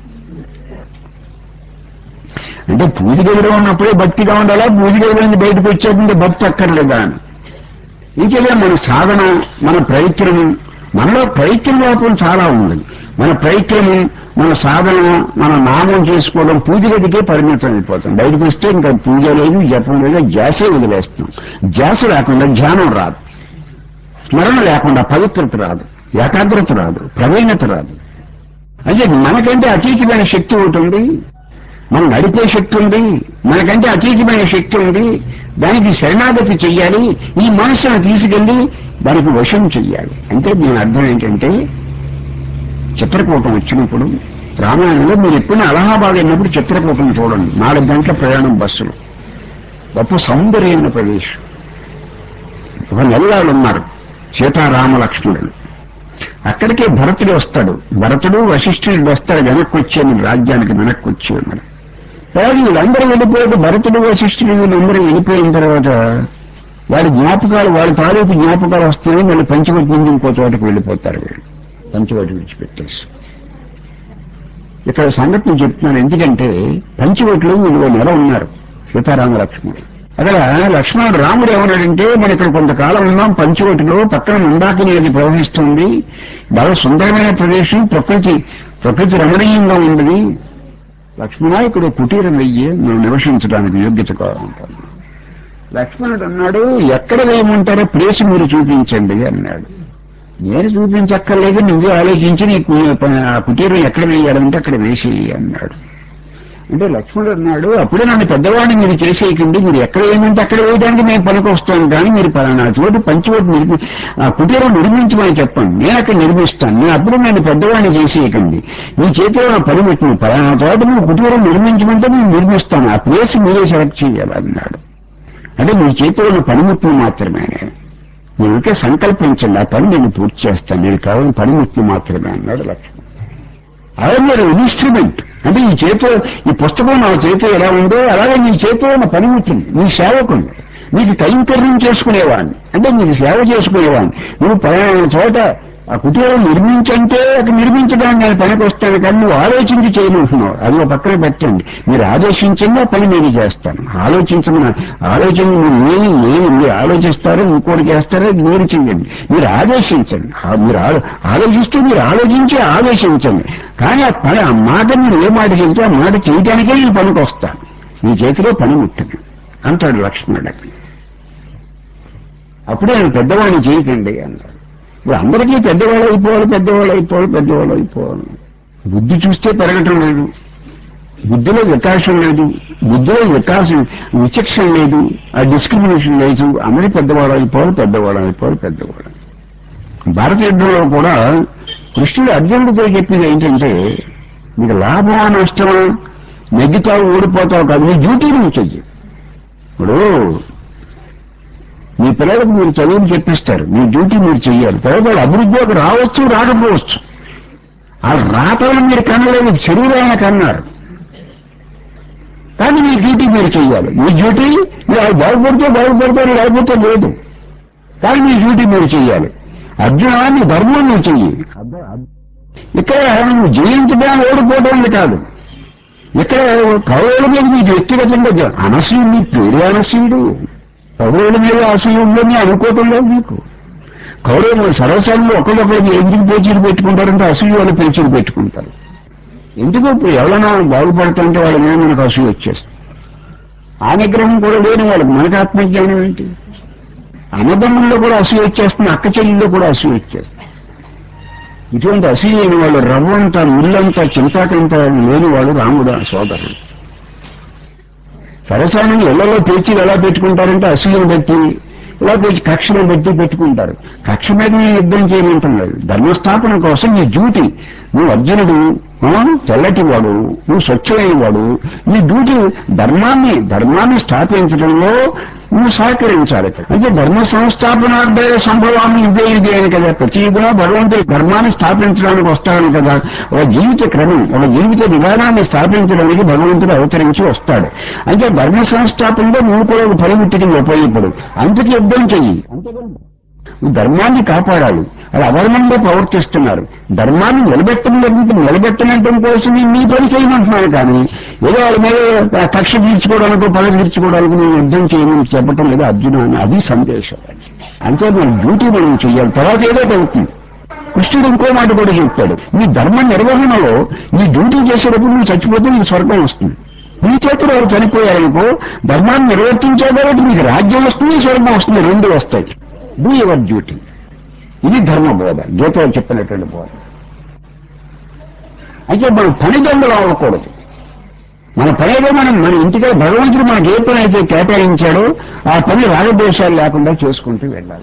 అంటే పూజ గదిలో ఉన్నప్పుడే భక్తిగా ఉండాలా పూజ గదిలో నుంచి బయటకు వచ్చేటువంటి భక్తి అక్కర్లేదా అని ఇంకేదే మన సాధన మన ప్రయత్నము మనలో ప్రయత్న లోపం చాలా ఉంది మన ప్రయత్నము మన సాధన మన నామం చేసుకోవడం పూజ గదికే పరిమితం అయిపోతాం బయటకు వస్తే ఇంకా పూజ లేదు జపం లేదు జాసే వదిలేస్తాం జాస లేకుండా ధ్యానం రాదు స్మరణ లేకుండా పవిత్రత రాదు ఏకాగ్రత రాదు ప్రవీణత రాదు అంటే మనకంటే అతీతమైన శక్తి ఒకటి ఉంది మనం నడిపే శక్తి ఉంది మనకంటే అతీతమైన శక్తి ఉంది దానికి శరణాగతి చెయ్యాలి ఈ మనస్సును తీసుకెళ్లి దానికి వశం చెయ్యాలి అంటే దీని అర్థం ఏంటంటే చిత్రకూటం వచ్చినప్పుడు రామాయణంలో మీరు ఎప్పుడైనా అలహాబాద్ వెళ్ళినప్పుడు చిత్రకూటం చూడండి నాలుగు గంటల ప్రయాణం బస్సులో గొప్ప సౌందర్యమైన ప్రదేశం ఒక నెలవాళ్ళు ఉన్నారు సీతారామ లక్ష్మణుడు అక్కడికే భరతుడు వస్తాడు భరతుడు వశిష్ఠుడు వస్తాడు వెనక్కి వచ్చేది రాజ్యానికి వెనక్కి వచ్చేది తర్వాత వీళ్ళందరూ వెళ్ళిపోయాక భరతుడు వశిష్ఠుడు వీళ్ళందరూ వెళ్ళిపోయిన తర్వాత వాడి జ్ఞాపకాలు వాళ్ళ తాలూకు జ్ఞాపకాలు వస్తున్నాయి మళ్ళీ పంచవటి నుంచి ఇంకో చోటకి వెళ్ళిపోతారు వీళ్ళు పంచవటి విడిచిపెట్టేసి ఇక్కడ సంగతి చెప్తున్నాను ఎందుకంటే పంచవటిలో వీళ్ళు ఓ నెల ఉన్నారు సీతారామ లక్ష్మణుడు అక్కడ లక్ష్మణుడు రాముడు ఏమన్నాడంటే మన ఇక్కడ కొంతకాలం ఉన్నాం పంచవటిలో పక్కన మందాకిని నది ప్రవహిస్తుంది బాగా సుందరమైన ప్రదేశం ప్రకృతి ప్రకృతి రమణీయంగా ఉన్నది లక్ష్మణ ఇక్కడ కుటీరం వెయ్యి నువ్వు నివసించడానికి యోగ్యత కావాలంటాను లక్ష్మణుడు అన్నాడు ఎక్కడ వేయమంటారో ప్లేస్ మీరు చూపించండి అన్నాడు నేను చూపించక్కర్లేదు నువ్వే ఆలోచించి నీకు ఆ కుటీరం ఎక్కడ వేయాలంటే అక్కడ వేసేయి అన్నాడు అంటే లక్ష్మణుడు అన్నాడు అప్పుడే నన్ను పెద్దవాడిని మీరు చేసేయకండి మీరు ఎక్కడ ఏమంటే అక్కడ వేయడానికి నేను పనికొస్తాను కానీ మీరు పలానా చోటు పంచవోటు నిర్మి ఆ కుటీరం నిర్మించమని చెప్పండి నేను అక్కడ నిర్మిస్తాను నేను అప్పుడు నేను పెద్దవాడిని చేసేయకండి మీ చేతిలో నా పని పెట్టిన పలానా చోట మీరు కుటీరం నిర్మించమంటే నేను నిర్మిస్తాను ఆ ప్లేస్ మీరే సెలెక్ట్ చేయాలి అన్నాడు అంటే మీ చేతిలో ఉన్న పనిముట్లు మాత్రమే మీరు ఊరికే సంకల్పించండి ఆ పని నేను పూర్తి చేస్తాను నేను కావాలని పనిముట్లు మాత్రమే అన్నాడు లక్ష్మణ్ అదే మీరు ఇన్స్ట్రుమెంట్ అంటే ఈ చేతిలో ఈ పుస్తకం నా చేతిలో ఎలా ఉందో అలాగే నీ చేతిలో ఉన్న పనిముట్టింది నీ సేవకుడు నీకు కైంకర్యం చేసుకునేవాడిని అంటే నీకు సేవ చేసుకునేవాడిని నువ్వు పలానా చోట ఆ కుటీరం నిర్మించంటే అక్కడ నిర్మించడానికి నేను పనికి వస్తాను కానీ నువ్వు ఆలోచించి చేయమంటున్నావు అది ఒక పక్కన పెట్టండి మీరు ఆదేశించండి ఆ పని నేను చేస్తాను ఆలోచించమని ఆలోచన మీరు ఏమి ఏమి మీరు ఆలోచిస్తారో ఇంకోటి చేస్తారో మీరు చెయ్యండి మీరు ఆదేశించండి ఆ- మీరు ఆలో- ఆలోచిస్తే మీరు ఆలోచించి ఆదేశించండి కానీ ఆ పని ఆ మాట మీరు ఏ మాట చెబితే ఆ మాట చేయడానికే నేను పనికి వస్తాను మీ చేతిలో పని ముట్టను అంటాడు లక్ష్మణుడు అప్పుడే నేను పెద్దవాడిని చేయకండి అన్నాడు ఇప్పుడు అందరికీ పెద్దవాళ్ళు అయిపోవాలి పెద్దవాళ్ళు అయిపోవాలి పెద్దవాళ్ళు అయిపోవాలి బుద్ధి చూస్తే పెరగటం లేదు బుద్ధిలో వికాసం లేదు బుద్ధిలో వికాసం విచక్షణ లేదు ఆ డిస్క్రిమినేషన్ లేదు అందరి పెద్దవాళ్ళు అయిపోవాలి పెద్దవాళ్ళు అయిపోవాలి పెద్దవాళ్ళు భారత యుద్ధంలో కూడా కృష్ణుడు అర్జునుడితో చెప్పింది ఏంటంటే మీకు లాభమా నష్టమా నెగ్గుతావు ఓడిపోతావు కాదు నీ డ్యూటీ నువ్వు చెయ్యి ఇప్పుడు మీ పిల్లలకు మీరు చదువులు చెప్పిస్తారు మీ డ్యూటీ మీరు చెయ్యాలి తర్వాత వాళ్ళు అభివృద్ధిలోకి రావచ్చు రాకపోవచ్చు ఆ రాతలను మీరు కనలేదు శరీరాన్ని కన్నారు కానీ మీ డ్యూటీ మీరు చెయ్యాలి మీ డ్యూటీ మీరు అది బాగుపడితే బాగుపడతారు లేకపోతే లేదు కానీ మీ డ్యూటీ మీరు చెయ్యాలి అర్జున నీ ధర్మం నువ్వు చెయ్యి ఇక్కడ నువ్వు జయించడం ఓడిపోవడం అనేది కాదు ఇక్కడ కౌరవుల మీద నీకు వ్యక్తిగతంగా జ- అనసూయుడు నీ పేరు అనసూయుడు కౌరవుల మీద అసూయ ఉందని అనుకోవటం లేదు నీకు కౌరవులు సర్వసార్లు ఒకరికొకరికి ఎందుకు పేచీలు పెట్టుకుంటారంటే అసూయ వాళ్ళు పేచీలు పెట్టుకుంటారు ఎందుకు ఇప్పుడు ఎవరైనా బాగుపడుతుంటే వాళ్ళ మీద మనకు అసూయ వచ్చేస్తుంది ఆ నిగ్రహం కూడా లేని వాళ్ళకి మనకు ఆత్మజ్ఞానం ఏంటి అన్నదమ్ముల్లో కూడా అసూయ వచ్చేస్తుంది అక్క చెల్లెల్లో కూడా అసూయ వచ్చేస్తుంది ఇటువంటి అసూయ లేని వాళ్ళు రవ్వంతా ముళ్ళంతా చింతాకంతా లేని వాడు రాముడు ఆ సోదరుడు సరసానంగా ఇళ్లలో పేచీలు ఎలా పెట్టుకుంటారంటే అసూయను బట్టి ఇలా పేచి కక్షను బట్టి పెట్టుకుంటారు కక్ష మీద నేను యుద్ధం చేయమంటున్నాడు ధర్మస్థాపన కోసం నీ డ్యూటీ నువ్వు అర్జునుడు ఆ, తెల్లటి వాడు నువ్వు స్వచ్ఛమైన వాడు నీ డ్యూటీ ధర్మాన్ని ధర్మాన్ని స్థాపించడంలో నువ్వు సహకరించాలి అంటే ధర్మ సంస్థాపనార్థ సంభవాన్ని ఇదే ఇదే అని కదా ప్రతి యుగంలో భగవంతుడు ధర్మాన్ని స్థాపించడానికి వస్తాడని కదా ఒక జీవిత క్రమం ఒక జీవిత విధానాన్ని స్థాపించడానికి భగవంతుడు అవతరించి వస్తాడు అంటే ధర్మ సంస్థాపనలో నువ్వు కూడా ఒక పరిమితికి ఉపయోగపడు అంతకి యుద్ధం చెయ్యి అంతేకాదు నువ్వు ధర్మాన్ని కాపాడాలి అది అధర్మంగా ప్రవర్తిస్తున్నారు ధర్మాన్ని నిలబెట్టడం నిలబెట్టడం కోసం నేను నీ పని చేయమంటున్నాను కానీ ఏదో వాళ్ళ మీద కక్ష తీర్చుకోవడానికి పని తీర్చుకోవడానికి నేను యుద్ధం చేయమని చెప్పటం లేదు అర్జున అని అది సందేశం అంటే మన డ్యూటీ మనం చెయ్యాలి తర్వాత ఏదో ఒకటి అవుతుంది కృష్ణుడు ఇంకో మాట కూడా చెప్తాడు నీ ధర్మ నిర్వహణలో నీ డ్యూటీ చేసేటప్పుడు నువ్వు చచ్చిపోతే నీకు స్వర్గం వస్తుంది నీ చేతులు ఎవరు చనిపోయారనుకో ధర్మాన్ని నిర్వర్తించావు కాబట్టి నీకు రాజ్యం వస్తుంది స్వర్గం వస్తుంది రెండు వస్తాయి డూ యువర్ డ్యూటీ ఇది ధర్మ బోధ గీతలో చెప్పినటువంటి బోధ అయితే మనం పని దొంగలు అవ్వకూడదు మన పని ఏదో మనం మన ఇంటికి భగవంతుడు మనకి ఏ పని అయితే కేటాయించాడో ఆ పని రాగద్వేషాలు లేకుండా చేసుకుంటూ వెళ్ళాలి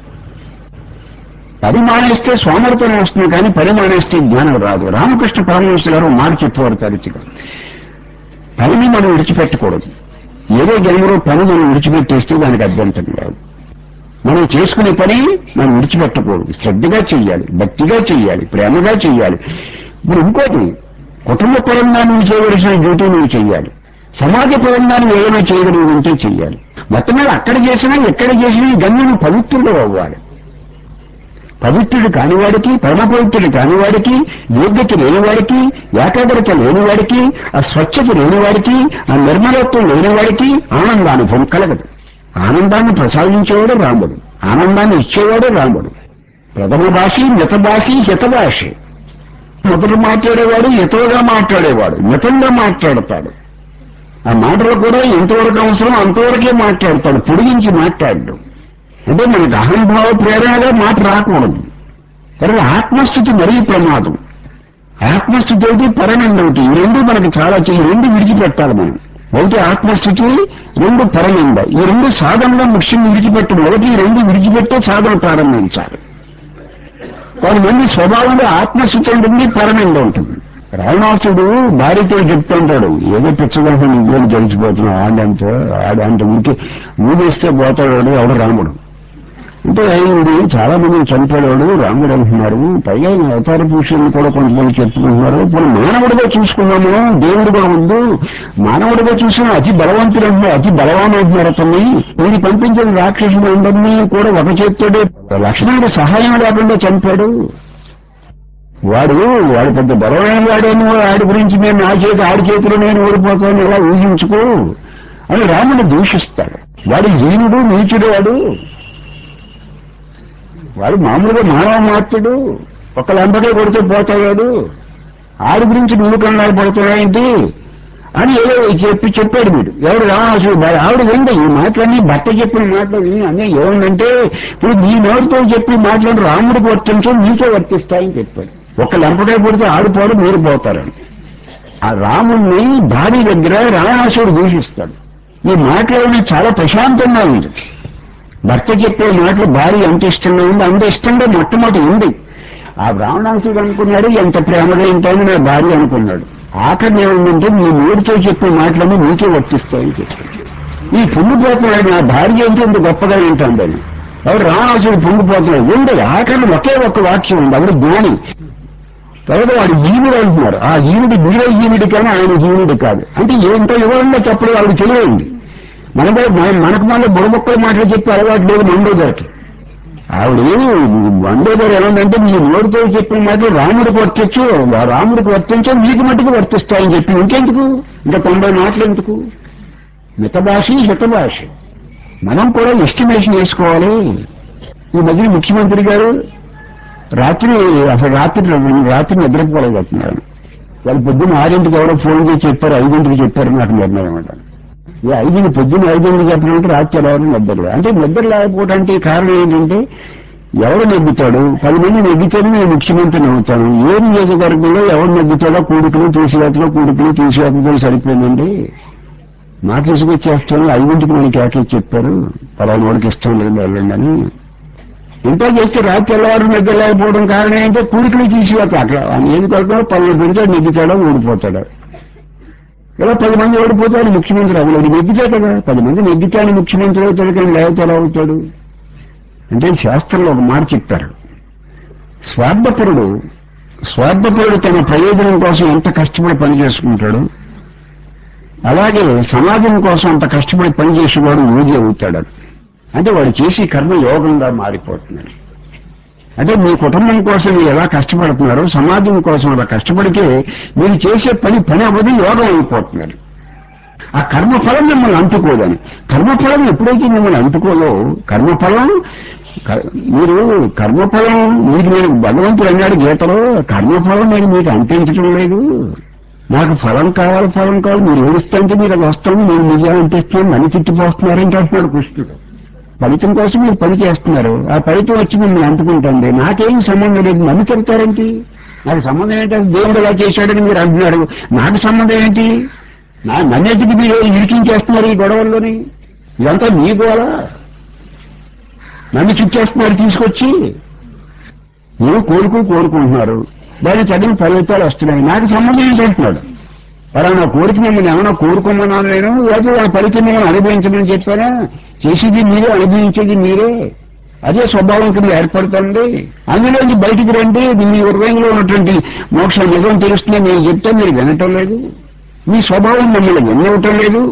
పని మానేస్తే సోమరితనం వస్తుంది కానీ పని మానేస్తే జ్ఞానం రాదు రామకృష్ణ పరమహంస గారు ఒక మాట చెప్పేవారు తరచుగా పనిని మనం విడిచిపెట్టకూడదు ఏదో జన్మలో పని మనం విడిచిపెట్టేస్తే దానికి అభ్యంతరం రాదు మనం చేసుకునే పని మనం విడిచిపెట్టకూడదు శ్రద్ధగా చెయ్యాలి భక్తిగా చెయ్యాలి ప్రేమగా చెయ్యాలి ఇప్పుడు ఇంకోటి కుటుంబ పరంగా నువ్వు చేయవలసిన డ్యూటీ నువ్వు చెయ్యాలి సమాజ పరంగా నువ్వు ఏమైనా చేయగలిగి ఉంటే చెయ్యాలి మొత్తం మీద అక్కడ చేసినా ఎక్కడ చేసినా ఈ గమ్యం పవిత్రుడు అవ్వాలి పవిత్రుడు కానివాడికి పరమ పవిత్రుడు కానివాడికి యోగ్యత లేనివాడికి ఏకాగ్రత లేనివాడికి ఆ స్వచ్ఛత లేనివాడికి ఆ నిర్మలత్వం లేనివాడికి ఆనందానుభవం కలగదు ఆనందాన్ని ప్రసాదించేవాడు రాముడు ఆనందాన్ని ఇచ్చేవాడు రాముడు ప్రథమ భాషి మిత భాషి హిత భాషి మొదట మాట్లాడేవాడు హితవుగా మాట్లాడేవాడు మితంగా మాట్లాడతాడు ఆ మాటలు కూడా ఎంతవరకు అవసరం అంతవరకే మాట్లాడతాడు పొడిగించి మాట్లాడడం అంటే మనకు అహంభావ ప్రేరణగా మాట రాకూడదు తర్వాత ఆత్మస్థితి మరీ ప్రమాదం ఆత్మస్థితి ఒకటి పరనండి ఒకటి ఈ రెండు మనకి చాలా చెయ్యి రెండు విడిచిపెట్టాలి మనం ఒకటి ఆత్మస్థితి రెండు పరనింద ఈ రెండు సాధనలో ముఖ్యంగా విడిచిపెట్టడం ఒకటి ఈ రెండు విడిచిపెట్టే సాధన ప్రారంభించాలి కొంతమంది స్వభావంలో ఆత్మస్థితి ఉంటుంది పరనింద ఉంటుంది రావణాసుడు భార్యతో చెప్తుంటాడు ఏదో పిచ్చగా నువ్వేం గెలిచిపోతున్నావు ఆడంటే ఆడంటే ఇంకే ఊదేస్తే పోతాడు ఎవడు రాముడు అంటే ఈవిడ చాలా మంది చనిపోయాడు రాముడు అంటున్నారు పైగా ఆయన అవతార పురుషులను కూడా కొంతమంది చెప్పుకుంటున్నారు ఇప్పుడు మానవుడిగా చూసుకున్నాము దేవుడిగా ఉంది మానవుడిగా చూసిన అతి బలవంతుడు అంటున్నారు అతి బలవాన్ అంటున్నారు అతన్ని వీడి పంపించిన రాక్షసుడు అందరినీ కూడా ఒక చేత్తోడే లక్ష్మణుడి సహాయం లేకుండా చంపాడు వాడు వాడు పెద్ద బలమైన వాడేమో ఆడి గురించి నేను నా చేతి ఆడి చేతిలో నేను ఓడిపోతాను ఇలా ఊహించుకో అని రాముడు దూషిస్తాడు వాడు హీనుడు నీచుడు వాడు వాడు మామూలుగా మానవ మాత్రుడు ఒక లంబకే కొడితే పోతాడు ఆడి గురించి నువ్వు కన్నాడు పడుతున్నాయేంటి అని ఏదో చెప్పి చెప్పాడు వీడు ఎవడు రావాల్సి ఆవిడ వింది ఈ మాటలన్నీ భర్త చెప్పిన మాటలు విని అన్నీ ఏముందంటే ఇప్పుడు నీ నోటితో చెప్పిన మాటలను రాముడికి వర్తించు నీకే వర్తిస్తాయని చెప్పాడు ఒక లంపకాయ కొడితే ఆడిపోవడం మీరు పోతారని ఆ రాముణ్ణి భార్య దగ్గర రావణాసుడు దూషిస్తాడు ఈ మాటలు చాలా ప్రశాంతంగా ఉంది భర్త చెప్పే మాటలు భార్య ఎంత ఇష్టంగా ఉంది అంత ఇష్టంగా మొట్టమొదటి ఉంది ఆ బ్రాహ్మణాసుడు అనుకున్నాడు ఎంత ప్రేమగా ఉంటాయని నా భార్య అనుకున్నాడు ఆఖరి ఏముందంటే నీ మూడితో చెప్పే మాటలన్నీ నీకే వర్తిస్తాయని చెప్పాడు ఈ పొంగిపోతున్నాడు నా భార్య ఏంటి ఇంత గొప్పగా వింటాడని ఎవరు రావణాసుడు పొంగిపోతున్నాడు ఉంది ఆఖరి ఒకే ఒక్క వాక్యం ఉంది ఎవరు జ్ఞాని తర్వాత వాడు జీవుడు అంటున్నారు ఆ జీవుడు మీరే జీవుడి కానీ ఆయన జీవుడు కాదు అంటే ఎంత వివరంగా చెప్పడం వాళ్ళకి తెలియండి మనకు మనకు మళ్ళీ బుడబొక్కల మాటలు చెప్పి అలవాటు లేదు మండో గారికి ఆవిడ మండో గారు ఏమందంటే మీ నోటితో చెప్పిన మాటలు రాముడికి వర్తించు ఆ రాముడికి వర్తించు మీకు మట్టుకు వర్తిస్తాయని చెప్పి ఇంకెందుకు ఇంకా తొంభై మాటలు ఎందుకు మిత భాష హిత భాష మనం కూడా ఎస్టిమేషన్ వేసుకోవాలి ఈ మధ్యన ముఖ్యమంత్రి గారు రాత్రి అసలు రాత్రి రాత్రి నిద్రపోలేకపోతున్నారు వాళ్ళు పొద్దున్న ఆరింటికి ఎవరో ఫోన్ చేసి చెప్పారు ఐదింటికి చెప్పారు నాకు నిర్ణయం అంటారు ఈ ఐదుని పొద్దున్న ఐదింటికి చెప్పినట్టు రాత్రి ఎవరు నిద్ర అంటే నిద్ర లేకపోవడానికి కారణం ఏంటంటే ఎవరు నెగ్గుతాడు పది మంది నెగ్గితేనే నేను ముఖ్యమంత్రిని అవుతాను ఏ నియోజకవర్గంలో ఎవరు నెగ్గుతాడో కూడుకులు తీసివేతలో కూడుకులు తీసివేతలతో సరిపోయిందండి నాకు తీసుకొచ్చేస్తాను ఐదింటికి మనకి కేకలు చెప్పారు పలానా వాడికి ఇష్టం లేదు వెళ్ళండి అని ఇంత చేస్తే రాత్రి తెల్లవారు నిద్ర లేకపోవడం కారణం ఏంటంటే కూడికలు తీసివేత అక్కడ ఏది కొడుకున్నాడు పనులు పెడితే నెగ్గుతాడో ఊడిపోతాడు ఇలా పది మంది ఓడిపోతాడు ముఖ్యమంత్రి అవ్వలేడు నెగ్గితే కదా పది మంది నెగ్గితాడు ముఖ్యమంత్రి అవుతాడు కానీ లేకపోతే అవుతాడు అంటే శాస్త్రంలో ఒక మాట చెప్తారు స్వార్థపరుడు స్వార్థపరుడు తన ప్రయోజనం కోసం ఎంత కష్టపడి పని చేసుకుంటాడు అలాగే సమాజం కోసం అంత కష్టపడి పనిచేసేవాడు యోగి అవుతాడు అంటే వాడు చేసి కర్మ యోగంగా మారిపోతున్నాడు అంటే మీ కుటుంబం కోసం మీరు ఎలా కష్టపడుతున్నారో సమాజం కోసం అలా కష్టపడితే మీరు చేసే పని పని అవ్వదు యోగం అయిపోతున్నారు ఆ కర్మఫలం మిమ్మల్ని అంటుకోదని కర్మఫలం ఎప్పుడైతే మిమ్మల్ని అంటుకోదో కర్మఫలం క- మీరు కర్మఫలం మీకు నేను భగవంతుడు అన్నాడు గీతలో కర్మఫలం నేను మీకు అంటించడం లేదు నాకు ఫలం కావాలి ఫలం కావాలి మీరు ఏడుస్తుంటే మీరు అది వస్తాను నేను నిజం అనిపిస్తున్నాను నన్ను తిట్టిపోస్తున్నారంటే అంటున్నాడు కృష్ణుడు ఫలితం కోసం మీరు పని చేస్తున్నారు ఆ ఫలితం వచ్చి మిమ్మల్ని అంటుకుంటుంది నాకేం సంబంధం లేదు నన్ను తిడతారేంటి నాకు సంబంధం ఏంటి అసలు దేవుడు ఇలా చేశాడని మీరు అంటున్నారు నాకు సంబంధం ఏంటి నా నన్నెందుకు మీరు ఇరికించేస్తున్నారు ఈ గొడవల్లోని ఇదంతా మీ గోళ నన్ను చుట్టేస్తున్నారు తీసుకొచ్చి మీరు కోరుకు కోరుకుంటున్నారు దానికి తగిన ఫలితాలు వస్తున్నాయి నాకు సంబంధం ఏంటి అంటున్నాడు పలానా కోరిక మిమ్మల్ని ఏమైనా కోరుకోమన్నాను నేను లేదా ఆ ఫలితం మిమ్మల్ని అనుభవించమని చెప్పానా చేసేది మీరే అనుభవించేది మీరే అదే స్వభావం కింద ఏర్పడుతుంది అందులోంచి బయటికి రండి మీ హృదయంలో ఉన్నటువంటి మోక్ష నిజం తెలుస్తుంది మీరు చెప్తే మీరు వినటం లేదు మీ స్వభావం మిమ్మల్ని వినవటం లేదు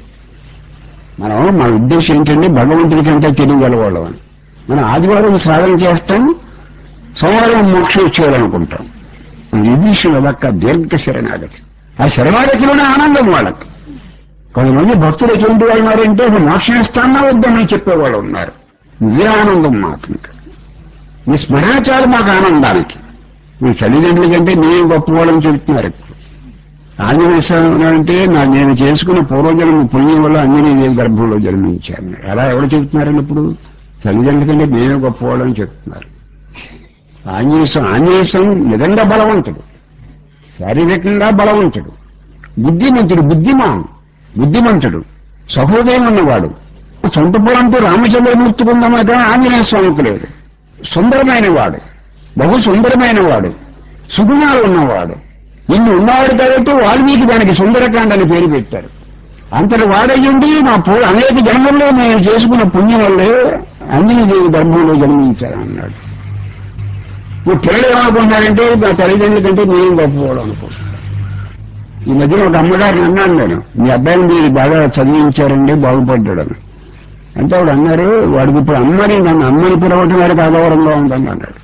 మనం మన ఉద్దేశం ఏంటంటే భగవంతుడి కంటే తెలియగలవాళ్ళం అని మనం ఆదివారం సాధన చేస్తాం సోమవారం మోక్షం వచ్చేయాలనుకుంటాం విభీషణ లక్క దీర్ఘ శరణాగతి ఆ శరణాగతిలోనే ఆనందం వాళ్ళకి కొంతమంది భక్తులు ఎటువంటి వాళ్ళు ఉన్నారంటే అసలు మోక్షం ఇస్తానా వద్దని చెప్పేవాళ్ళు ఉన్నారు ఇదే ఆనందం మాకు ఇంకా మీ స్మరణ చాలు మాకు ఆనందానికి మీ తల్లిదండ్రుల కంటే నేను గొప్పవాళ్ళని చెబుతున్నారు ఇప్పుడు ఆంజనేయ స్వామి అంటే నా నేను చేసుకున్న పూర్వజన్మ పుణ్యం వల్ల ఆంజనేయ గర్భంలో జన్మించాను అలా ఎవరు చెబుతున్నారని ఇప్పుడు తల్లిదండ్రుల కంటే నేనే గొప్పవాళ్ళని చెప్తున్నారు ఆంజనేయ స్వామి ఆంజనేయ స్వామి నిజంగా బలవంతుడు శారీరకంగా బలవంతుడు బుద్ధిమంతుడు బుద్ధిమాన్ బుద్ధిమంతుడు సహృదయం ఉన్నవాడు సొంత పొలంతో రామచంద్రమూర్తికి ఉందన్నమాట ఆంజనేయ స్వామికి లేదు సుందరమైన వాడు బహు సుందరమైన వాడు సుగుణాలు ఉన్నవాడు ఇన్ని ఉన్నవాడు కాబట్టి వాల్మీకి దానికి సుందరకాండ అని పేరు పెట్టారు అంతటి వాడయ్యుండి నా పూ అనేక జన్మల్లో నేను చేసుకున్న పుణ్యం వల్లే ఆంజనేయదేవి గర్భంలో జన్మించాను అన్నాడు ఇప్పుడు పిల్లలు ఏమనుకుంటున్నారంటే నా తల్లిదండ్రుల కంటే నేను గొప్పవాడు అనుకుంటున్నాను ఈ మధ్యన ఒక అమ్మగారిని అన్నాను నేను మీ అబ్బాయిని మీరు బాగా చదివించారండి బాగుపడ్డాడని అంటే ఆవిడ అన్నారు వాడికి ఇప్పుడు అమ్మని నన్ను అమ్మని పిలవటం వాడికి ఆధారంగా ఉందని అన్నాడు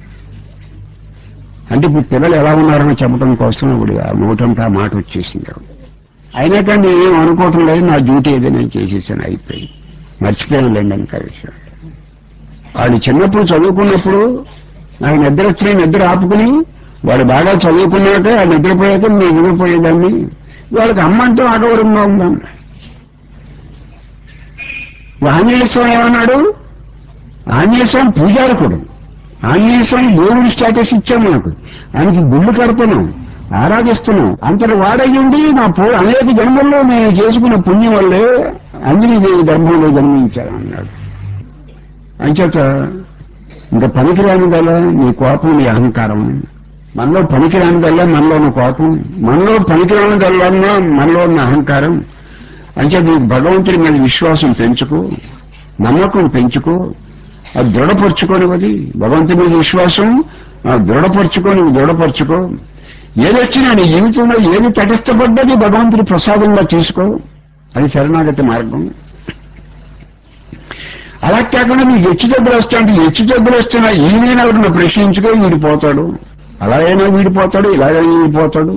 అంటే ఇప్పుడు పిల్లలు ఎలా ఉన్నారని చెప్పడం కోసం ఇప్పుడు ఆ నోటంతా ఆ మాట వచ్చేసింది ఆవిడ. అయినా కానీ నేనేం అనుకోవటం లేదు నా డ్యూటీ ఏదో నేను చేసేసాను అయిపోయింది మర్చిపోయాను లేండి ఇంకా విషయం వాడు చిన్నప్పుడు చదువుకున్నప్పుడు నాకు నిద్ర వచ్చిన నిద్ర ఆపుకుని వాడు బాగా చదువుకున్నాక ఆ నిద్రపోయాక నేను నిద్రపోయేదాన్ని వాళ్ళకి అమ్మంటూ ఆగవరంగా ఉందాం ఆంజనేయ స్వామి ఏమన్నాడు ఆంజనేయ స్వామి పూజారకుడు ఆంజనేయ స్వామి దేవుడి స్టేటస్ ఇచ్చాం మనకు ఆయనకి గుళ్ళు కడుతున్నాం ఆరాధిస్తున్నాం అంతటి వాడయ్యుండి నా పూ అనేక జన్మల్లో నేను చేసుకున్న పుణ్యం వల్లే ఆంజనేయదేవి గర్భంలో జన్మించాను అన్నాడు అంచేత ఇంకా పనికిరానిదల్లా నీ కోపం నీ అహంకారం మనలో పనికిరానిదల్లా మనలో ఉన్న కోపం మనలో పనికిరానిదల్లా మనలో ఉన్న అహంకారం అంచేత నీకు భగవంతుడి మీద విశ్వాసం పెంచుకో నమ్మకం పెంచుకో అది దృఢపరుచుకోనివది భగవంతుడి మీద విశ్వాసం ఆ దృఢపరుచుకొని దృఢపరుచుకో ఏదొచ్చినా నీ జీవితంలో ఏది తటస్థపడ్డది భగవంతుడి ప్రసాదంగా తీసుకో అది శరణాగతి మార్గం అలా కాకుండా నీకు హెచ్చు దెబ్బలు వస్తాయంటే హెచ్చు దెబ్బలు వస్తున్నా ఈయనైనా ఎవరిని ప్రశ్నించుకో వీడిపోతాడు అలా అయినా వీడిపోతాడు ఇలాగైనా వీడిపోతాడు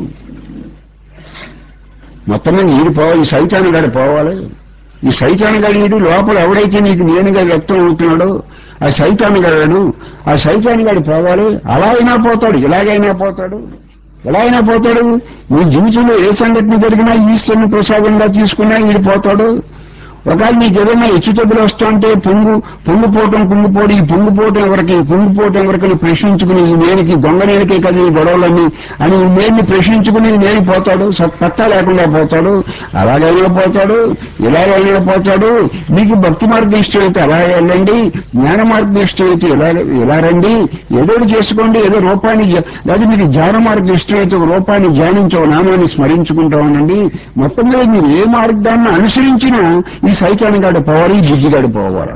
మొత్తం మీద వీడిపోవాలి ఈ సైతాన్ని గడి పోవాలి ఈ సైతాన్ని గడిడు లోపల ఎవడైతే నీకు నేనుగా వ్యక్తం అవుతున్నాడో ఆ సైతాన్ని గడాడు ఆ సైతాన్ని గడి పోవాలి అలా అయినా పోతాడు ఇలాగైనా పోతాడు ఎలా అయినా పోతాడు నీ జీవితంలో ఏ సంఘటన జరిగినా ఈశ్వరుని ప్రసాదంగా తీసుకున్నా వీడిపోతాడు ఒకవేళ నీకు ఏదైనా హెచ్చుతగ్గులు వస్తుంటే పొంగు పొంగిపోవటం కుంగిపోవడం ఈ పొంగిపోవటం ఎవరికి ఈ కుంగిపోవటం ఎవరికి అని ప్రశ్నించుకుని ఈ నేనికి దొంగ నేనికే కదా ఈ గొడవలన్నీ అని ఈ నేని ప్రశ్నించుకుని నేను పోతాడు సత్తా లేకుండా పోతాడు అలాగైనా పోతాడు ఇలాగైనా పోతాడు మీకు భక్తి మార్గం ఇష్టమైతే అలా వెళ్ళండి జ్ఞాన మార్గం ఇష్టమైతే ఇలా ఇలా రండి ఏదో ఒకటి చేసుకోండి ఏదో రూపాన్ని జ- లేదా మీకు జ్ఞాన మార్గం ఇష్టమైతే ఒక రూపాన్ని ధ్యానించి ఒక నామాన్ని స్మరించుకుంటా ఉండండి మొత్తం మీద మీరు ఏ మార్గాన్ని అనుసరించినా ఈ సైతాన్ని గాడి పోవాలి ఈ బుద్ధిగాడి పోవాలి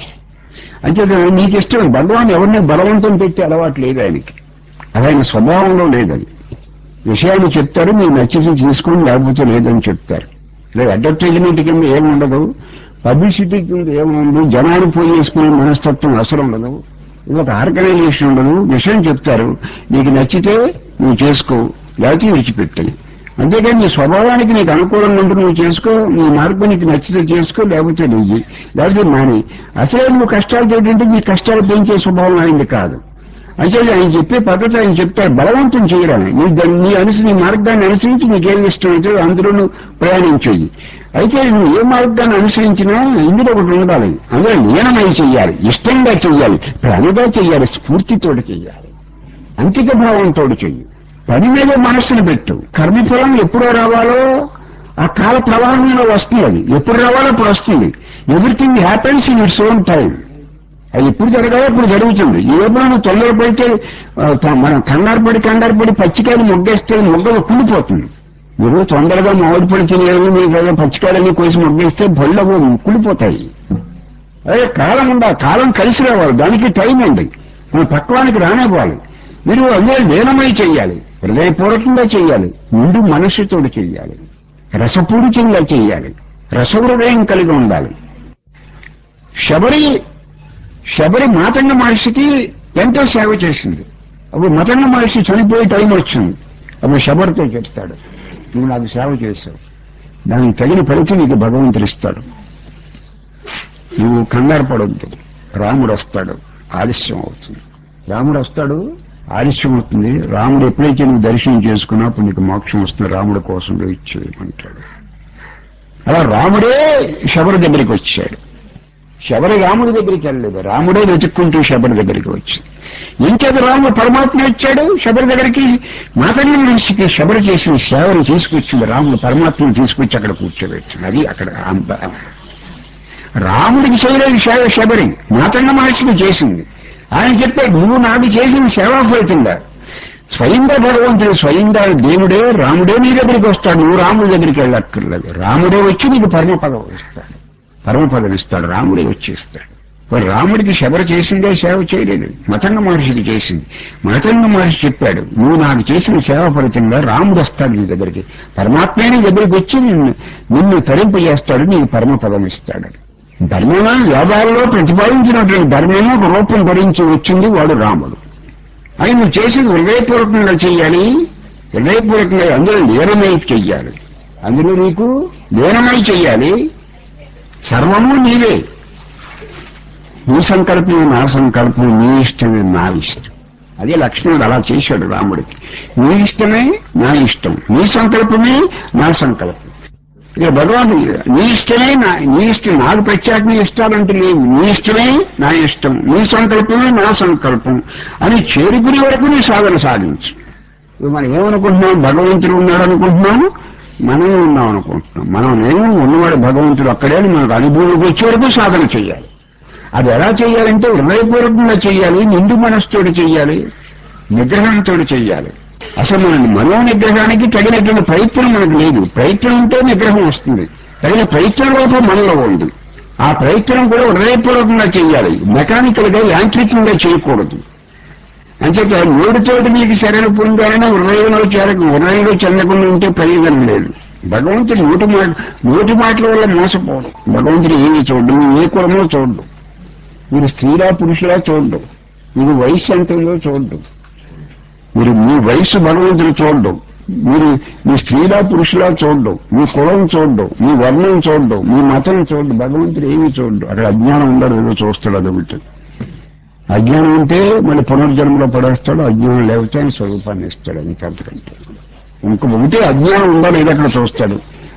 అంటే నీకు ఇష్టం భగవాన్ ఎవరిని బలవంతం పెట్టి అలవాటు లేదు ఆయనకి అది ఆయన స్వభావంలో లేదని విషయాన్ని చెప్తారు మీరు నచ్చేసి తీసుకోండి లేకపోతే లేదని చెప్తారు లేదు అడ్వర్టైజ్మెంట్ కింద ఏముండదు పబ్లిసిటీ కింద ఏముండదు జనాలు పోయి చేసుకునే మనస్తత్వం అసలు ఉండదు ఇది ఒక ఆర్గనైజేషన్ ఉండదు విషయం చెప్తారు నీకు నచ్చితే నువ్వు చేసుకో లేకపోతే విడిచిపెట్టాయి అంతేకాని నీ స్వభావానికి నీకు అనుకూలంగా ఉంటే నువ్వు చేసుకో నీ మార్గం నీకు నచ్చితే చేసుకో లేకపోతే నువ్వు లేకపోతే మాని అసలే నువ్వు కష్టాలు చేయడంటే నీ కష్టాలు పెంచే స్వభావం అయింది కాదు అంటే ఆయన చెప్పే పద్ధతి ఆయన చెప్తారు బలవంతం చేయరాని నీ దాన్ని- నీ అనుసరి నీ మార్గాన్ని అనుసరించి నీకేం ఇష్టమైతే అందులో నువ్వు ప్రయాణించేది అయితే నువ్వు ఏ మార్గాన్ని అనుసరించినా ఇందులో ఒకటి ఉండాలి అందులో లీనమై చెయ్యాలి ఇష్టంగా చెయ్యాలి ప్రేమగా చెయ్యాలి స్ఫూర్తితోటి చెయ్యాలి అంకిత భావంతో చెయ్యి పని మీద మనస్సును పెట్టు కర్మఫలం ఎప్పుడో రావాలో ఆ కాల ప్రవాహంలో వస్తుంది అది ఎప్పుడు రావాలో అప్పుడు వస్తుంది everything happens in its own time అది ఎప్పుడు జరగాలో ఇప్పుడు జరుగుతుంది ఈ లోపల నువ్వు తొందరపడితే ఆ, త- మనం కంగారు పడి కంగారు పడి పచ్చికాయలు మొగ్గేస్తే మొగ్గలు కుళ్ళిపోతుంది మీరు తొందరగా మామిడి పడి తినేవి మీకు ఏదో పచ్చికాయలన్నీ కోసి మొగ్గేస్తే బొళ్ళవు కుళ్ళిపోతాయి అదే కాలం ఉందా కాలం కలిసి రావాలి దానికి టైం ఉంది మన పక్వానికి రానివ్వాలి మీరు అందులో లీనమై చెయ్యాలి హృదయపూర్వకంగా చెయ్యాలి ముందు మనస్సుతోటి చెయ్యాలి రసపూరితంగా చెయ్యాలి రసహృదయం కలిగి ఉండాలి శబరి శబరి మాతంగ మహర్షికి ఎంతో సేవ చేసింది అప్పుడు మతంగ మహర్షి చనిపోయే టైం వచ్చింది అప్పుడు శబరితో చెప్తాడు నువ్వు నాకు సేవ చేశావు దానికి తగిన ఫలితం నీకు భగవంతుడు ఇస్తాడు నువ్వు కంగారు పడొద్దు రాముడు వస్తాడు ఆలస్యం అవుతుంది రాముడు వస్తాడు ఆలస్యం అవుతుంది రాముడు ఎప్పుడైతే నువ్వు దర్శనం చేసుకున్నా అప్పుడు నీకు మోక్షం వస్తుంది రాముడి కోసం వెయిట్ చేయమంటాడు అలా రాముడే శబరి దగ్గరికి వచ్చాడు శబరి రాముడి దగ్గరికి వెళ్ళలేదు రాముడే వెతుక్కుంటూ శబరి దగ్గరికి వచ్చింది ఇంకేది రాముడు పరమాత్మ వచ్చాడు శబరి దగ్గరికి మాతని మనిషికి శబరి చేసిన సేవను తీసుకొచ్చింది రాముడు పరమాత్మను తీసుకొచ్చి అక్కడ కూర్చోబెట్టింది అది అక్కడ అంత రాముడికి చేయలేదు సేవ శబరి మాతంగ మహర్షికి చేసింది ఆయన చెప్పాడు నువ్వు నాకు చేసిన సేవా ఫలితంగా స్వయంగా భగవంతుడు స్వయంగా దేవుడే రాముడే నీ దగ్గరికి వస్తాడు నువ్వు రాముడి దగ్గరికి వెళ్ళక్కర్లేదు రాముడే వచ్చి నీకు పరమపదం ఇస్తాడు పరమపదం ఇస్తాడు రాముడే వచ్చి ఇస్తాడు మరి రాముడికి శబర చేసిందే సేవ చేయలేదు మతంగ మహర్షికి చేసింది మతంగ మహర్షి చెప్పాడు నువ్వు నాకు చేసిన సేవ ఫలితంగా రాముడు వస్తాడు నీ దగ్గరికి పరమాత్మే నీ దగ్గరికి వచ్చి నిన్ను నిన్ను తరింపు చేస్తాడు నీకు పరమపదం ఇస్తాడు ధర్మమే వేదాల్లో ప్రతిపాదించినటువంటి ధర్మమే ఒక రూపం ధరించి వచ్చింది వాడు రాముడు అని నువ్వు చేసేది హృదయపూర్వకంగా చెయ్యాలి హృదయపూర్వకంగా అందులో లీనమై చెయ్యాలి అందులో నీకు లీనమై చెయ్యాలి సర్వము నీవే నీ సంకల్పమే నా సంకల్పం నీ ఇష్టమే నా ఇష్టం అదే లక్ష్మణుడు అలా చేశాడు రాముడికి నీ ఇష్టమే నా ఇష్టం నీ సంకల్పమే నా సంకల్పం ఇక భగవాన్ నీ ఇష్టమే నా నీ ఇష్టం నాకు ప్రత్యేకంగా ఇష్టాలంటే లేవు నీ ఇష్టమే నా ఇష్టం నీ సంకల్పమే నా సంకల్పం అని చేరుకునే వరకు నీ సాధన సాగించు ఇప్పుడు మనం ఏమనుకుంటున్నాం భగవంతుడు ఉన్నాడు అనుకుంటున్నాం మనమే ఉన్నాం అనుకుంటున్నాం మనం నేను ఉన్నవాడు భగవంతుడు అక్కడే అని మనకు అనుభూతికి వచ్చే వరకు సాధన చేయాలి అది ఎలా చేయాలంటే హృదయపూర్వకంగా చేయాలి నిండు మనస్సుతోటి చేయాలి నిగ్రహంతో చేయాలి అసలు మన మనో నిగ్రహానికి తగినటువంటి ప్రయత్నం మనకు లేదు ప్రయత్నం ఉంటే నిగ్రహం వస్తుంది తగిన ప్రయత్నం లోపల మనలో ఉంది ఆ ప్రయత్నం కూడా హృదయపూర్వకంగా చేయాలి మెకానికల్ గా యాంత్రికంగా చేయకూడదు అంచేత నోటితోటి మీకు శరణ పొందాలని హృదయంలో చేరక హృదయంలో చెందకుండా ఉంటే ప్రయోజనం లేదు భగవంతుడి నోటి మాట నోటి మాటల వల్ల మోసపోవడం భగవంతుడు ఏమి చూడడం ఏ కులమో చూడడం మీరు స్త్రీలా పురుషులా చూడడం మీకు వయసు ఎంత ఉందో చూడడం మీరు మీ వయసు భగవంతుడు చూడడం మీరు మీ స్త్రీలా పురుషులా చూడడం మీ కులం చూడడం మీ వర్ణం చూడడం మీ మతం చూడడం భగవంతుడు ఏమీ చూడడం అక్కడ అజ్ఞానం ఉండదు ఏదో చూస్తాడు అదొకటి అజ్ఞానం ఉంటే మళ్ళీ పునర్జన్మలో పడేస్తాడు అజ్ఞానం లేకపోతే ఆయన స్వరూపాన్ని ఇస్తాడు ఇంకంతకంటే ఇంక ఒకటి అజ్ఞానం ఉందా లేదా అక్కడ చూస్తాడు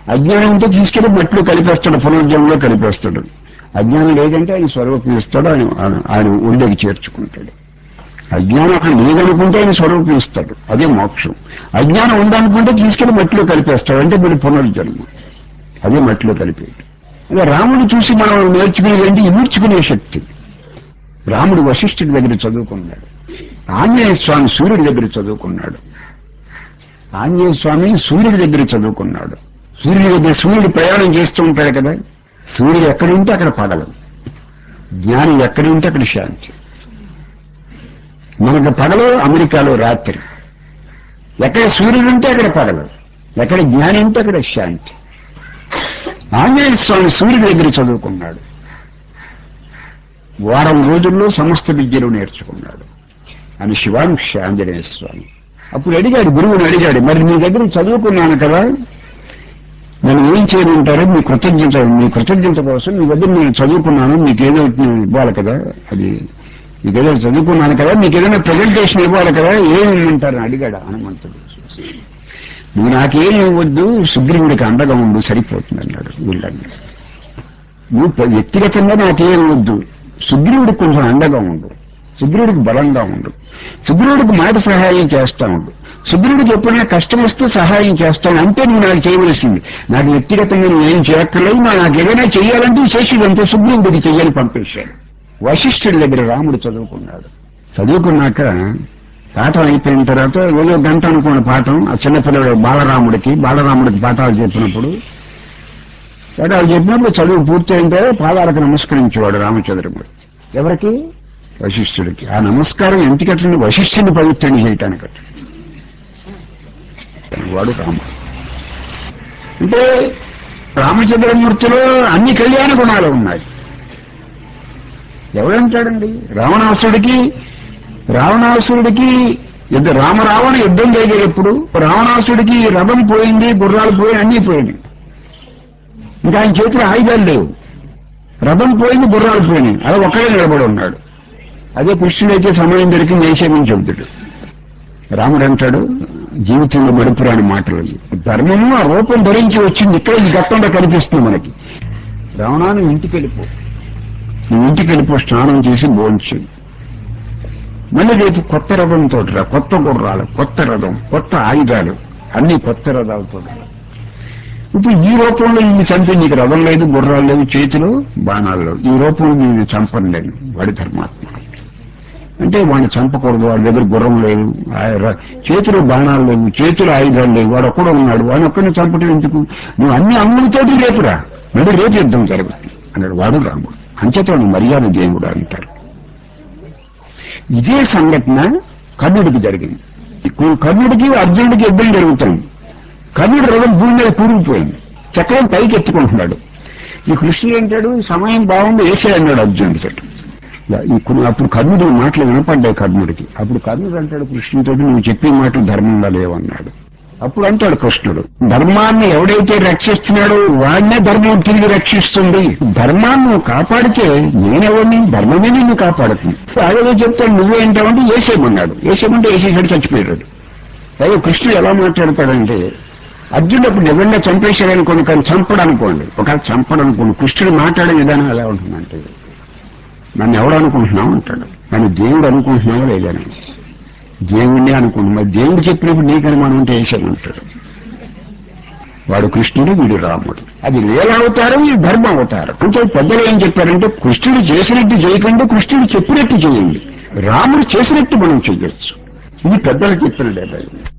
అజ్ఞానం ఉంటే తీసుకెళ్లి మట్టిలో కలిపేస్తాడు పునర్జన్మలో కలిపేస్తాడు అజ్ఞానం లేదంటే ఆయన స్వరూపం ఇస్తాడు ఆయన ఆయన- ఆయన ఒళ్ళకి చేర్చుకుంటాడు అజ్ఞానం అక్కడ లేదనుకుంటే ఆయన స్వరూపం ఇస్తాడు అదే మోక్షం అజ్ఞానం ఉందనుకుంటే తీసుకెళ్లి మట్టిలో కలిపేస్తాడు అంటే వీడు పునర్జన్మ అదే మట్టిలో కలిపేది అదే రాముడు చూసి మనం నేర్చుకునేది ఏంటి ఈడ్చుకునే శక్తి రాముడు వశిష్ఠుడి దగ్గర చదువుకున్నాడు ఆంజనేయ స్వామి సూర్యుడి దగ్గర చదువుకున్నాడు ఆంజనేయ స్వామి సూర్యుడి దగ్గర చదువుకున్నాడు సూర్యుడి దగ్గర సూర్యుడు ప్రయాణం చేస్తూ ఉంటాడు కదా సూర్యుడు ఎక్కడ ఉంటే అక్కడ పగలదు జ్ఞాని ఎక్కడ ఉంటే అక్కడ శాంతి మనకు పగలు అమెరికాలో రాత్రి ఎక్కడ సూర్యుడు ఉంటే అక్కడ పగలు ఎక్కడ జ్ఞాని ఉంటే అక్కడ శాంతి ఆంజనేయ స్వామి సూర్యుడి దగ్గర చదువుకున్నాడు వారం రోజుల్లో సమస్త విద్యలు నేర్చుకున్నాడు అని శివాంశ ఆంజనేయ స్వామి అప్పుడు అడిగాడు గురువుని అడిగాడు మరి మీ దగ్గర చదువుకున్నాను కదా నన్ను ఏం చేయమంటారు మీ కృతజ్ఞత మీ కృతజ్ఞత కోసం మీ దగ్గర నేను చదువుకున్నాను మీకు ఏదో నేను ఇవ్వాలి కదా అది మీకు ఏదో చదువుకున్నాను కదా మీకు ఏదైనా ప్రజెంటేషన్ ఇవ్వాలి కదా ఏం ఇమ్మంటారని అడిగాడు హనుమంతుడు నువ్వు నాకేం ఇవ్వద్దు సుగ్రీవుడికి అండగా ఉండు సరిపోతుంది అన్నాడు వీళ్ళన్నాడు నువ్వు ప్ర- వ్యక్తిగతంగా నాకేం వద్దు సుగ్రీవుడికి కొంచెం అండగా ఉండు సుగ్రీవుడికి బలంగా ఉండు సుగ్రీవుడికి మాట సహాయం చేస్తా ఉండు సుగ్రీవుడికి ఎప్పుడైనా కష్టం వస్తే సహాయం చేస్తాను అంటే నువ్వు నాకు చేయవలసింది నాకు వ్యక్తిగతంగా నువ్వేం చేయక్కర్లేదు నా- నాకు ఏదైనా చేయాలంటే చేసేదంతే సుగ్రీవుడికి చెయ్యని పంపేశాడు వశిష్ఠుడి దగ్గర రాముడు చదువుకున్నాడు చదువుకున్నాక పాఠం అయిపోయిన తర్వాత ఏదో గంట అనుకున్న పాఠం ఆ చిన్నపిల్లడు బాలరాముడికి బాలరాముడికి పాఠాలు చెప్పినప్పుడు పాఠాలు చెప్పినప్పుడు చదువు పూర్తయిన తర్వాత పాదాలకు నమస్కరించేవాడు రామచంద్రమూర్తి ఎవరికి వశిష్ఠుడికి ఆ నమస్కారం ఎందుకట్టండి వశిష్ఠుని పవిత్రుని చేయటానికట వాడు రాముడు అంటే రామచంద్రమూర్తిలో అన్ని కళ్యాణ గుణాలు ఉన్నాయి ఎవడంటాడండి రావణాసుడికి రావణాసురుడికి యుద్ధ రామరావణ యుద్ధం జరిగేటప్పుడు రావణాసుడికి రథం పోయింది గుర్రాలు పోయి అన్నీ పోయినాయి ఇంకా ఆయన చేతిలో ఆయుధాలు లేవు రథం పోయింది గుర్రాలు పోయినాయి అలా ఒక్కడే నిలబడి ఉన్నాడు అదే కృష్ణుడైతే సమయం దొరికింది వేసేమని చెబుతాడు రాముడు అంటాడు జీవితంలో మడుపురాని మాటలు ఇవి. ధర్మము ఆ రూపం ధరించి వచ్చింది ఇక్కడ ఈ ఘట్టంలో కనిపిస్తుంది మనకి రావణా నువ్వు ఇంటికి వెళ్ళిపో నువ్వు ఇంటికి వెళ్ళిపో స్నానం చేసి భోంచు మళ్ళీ రేపు కొత్త రథంతో రా కొత్త గుర్రాలు కొత్త రథం కొత్త ఆయుధాలు అన్ని కొత్త రథాలతో రా. ఇప్పుడు ఈ రూపంలో నిన్ను చంపి నీకు రథం లేదు గుర్రాలు లేవు చేతిలో బాణాలు లేవు ఈ రూపంలో నేను చంపలేను వాడి ధర్మాత్మ అంటే వాడిని చంపకూడదు వాడి దగ్గర గుర్రం లేదు ఆ ర- చేతిలో బాణాలు లేవు చేతిలో ఆయుధాలు లేవు వాడు ఒక్కడే ఉన్నాడు వాడిని ఒక్కడిని చంపటం ఎందుకు నువ్వు అన్ని అమ్ములతోటి రేపురా మళ్ళీ రేపు యుద్ధం జరుగుతుంది అన్నాడు వాడు రాముడు అంచేత వాడు మర్యాద దేవుడు అంటారు ఇదే సంఘటన కర్ణుడికి జరిగింది ఇప్పుడు కర్ణుడికి అర్జునుడికి యుద్ధం జరుగుతుంది కర్ణుడు రథం భూమి మీద కూరుకుపోయింది చక్రం పైకి ఎత్తుకుంటున్నాడు ఈ కృష్ణుడు అంటాడు సమయం బాగుంది వేసే అన్నాడు అర్జునుడితో ఈ కొన్ని- అప్పుడు కర్ణుడి మాటలు వినపడ్డాయి కర్ణుడికి అప్పుడు కర్ణుడు అంటాడు కృష్ణుడితో నువ్వు చెప్పే మాటలు ధర్మంగా లేవన్నాడు అప్పుడు అంటాడు కృష్ణుడు ధర్మాన్ని ఎవడైతే రక్షిస్తున్నాడో వాడినే ధర్మం తిరిగి రక్షిస్తుంది ధర్మాన్ని నువ్వు కాపాడితే నేనెవడిని ధర్మమే నిన్ను కాపాడుతుంది అదే చెప్తాను నువ్వేంటావంటే వేసేయమన్నాడు వేసేయమంటే వేసేసాడు చచ్చిపోయాడు అదే కృష్ణుడు ఎలా మాట్లాడతాడంటే అర్జునుడు అప్పుడు నిజంగా చంపేశాడనుకోండి కానీ చంపడు అనుకోండి ఒక చంపడు అనుకోండి కృష్ణుడు మాట్లాడే విధానం ఎలా ఉంటుందంటే నన్ను ఎవడు అనుకుంటున్నావు అంటాడు నన్ను దేవుడు అనుకుంటున్నావా లేదని దేవుణ్ణి అనుకుంటు మరి దేవుడు చెప్పినప్పుడు నీకు అనుమానం ఉంటే వేసాను అంటాడు వాడు కృష్ణుడు వీడు రాముడు అది లీల అవతారం ఇది ధర్మ అవతారం అంటే పెద్దలు ఏం చెప్పారంటే కృష్ణుడు చేసినట్టు చేయకండి కృష్ణుడు చెప్పినట్టు చేయండి రాముడు చేసినట్టు మనం చెయ్యొచ్చు ఇది పెద్దలు చెప్పిన డెబ్బై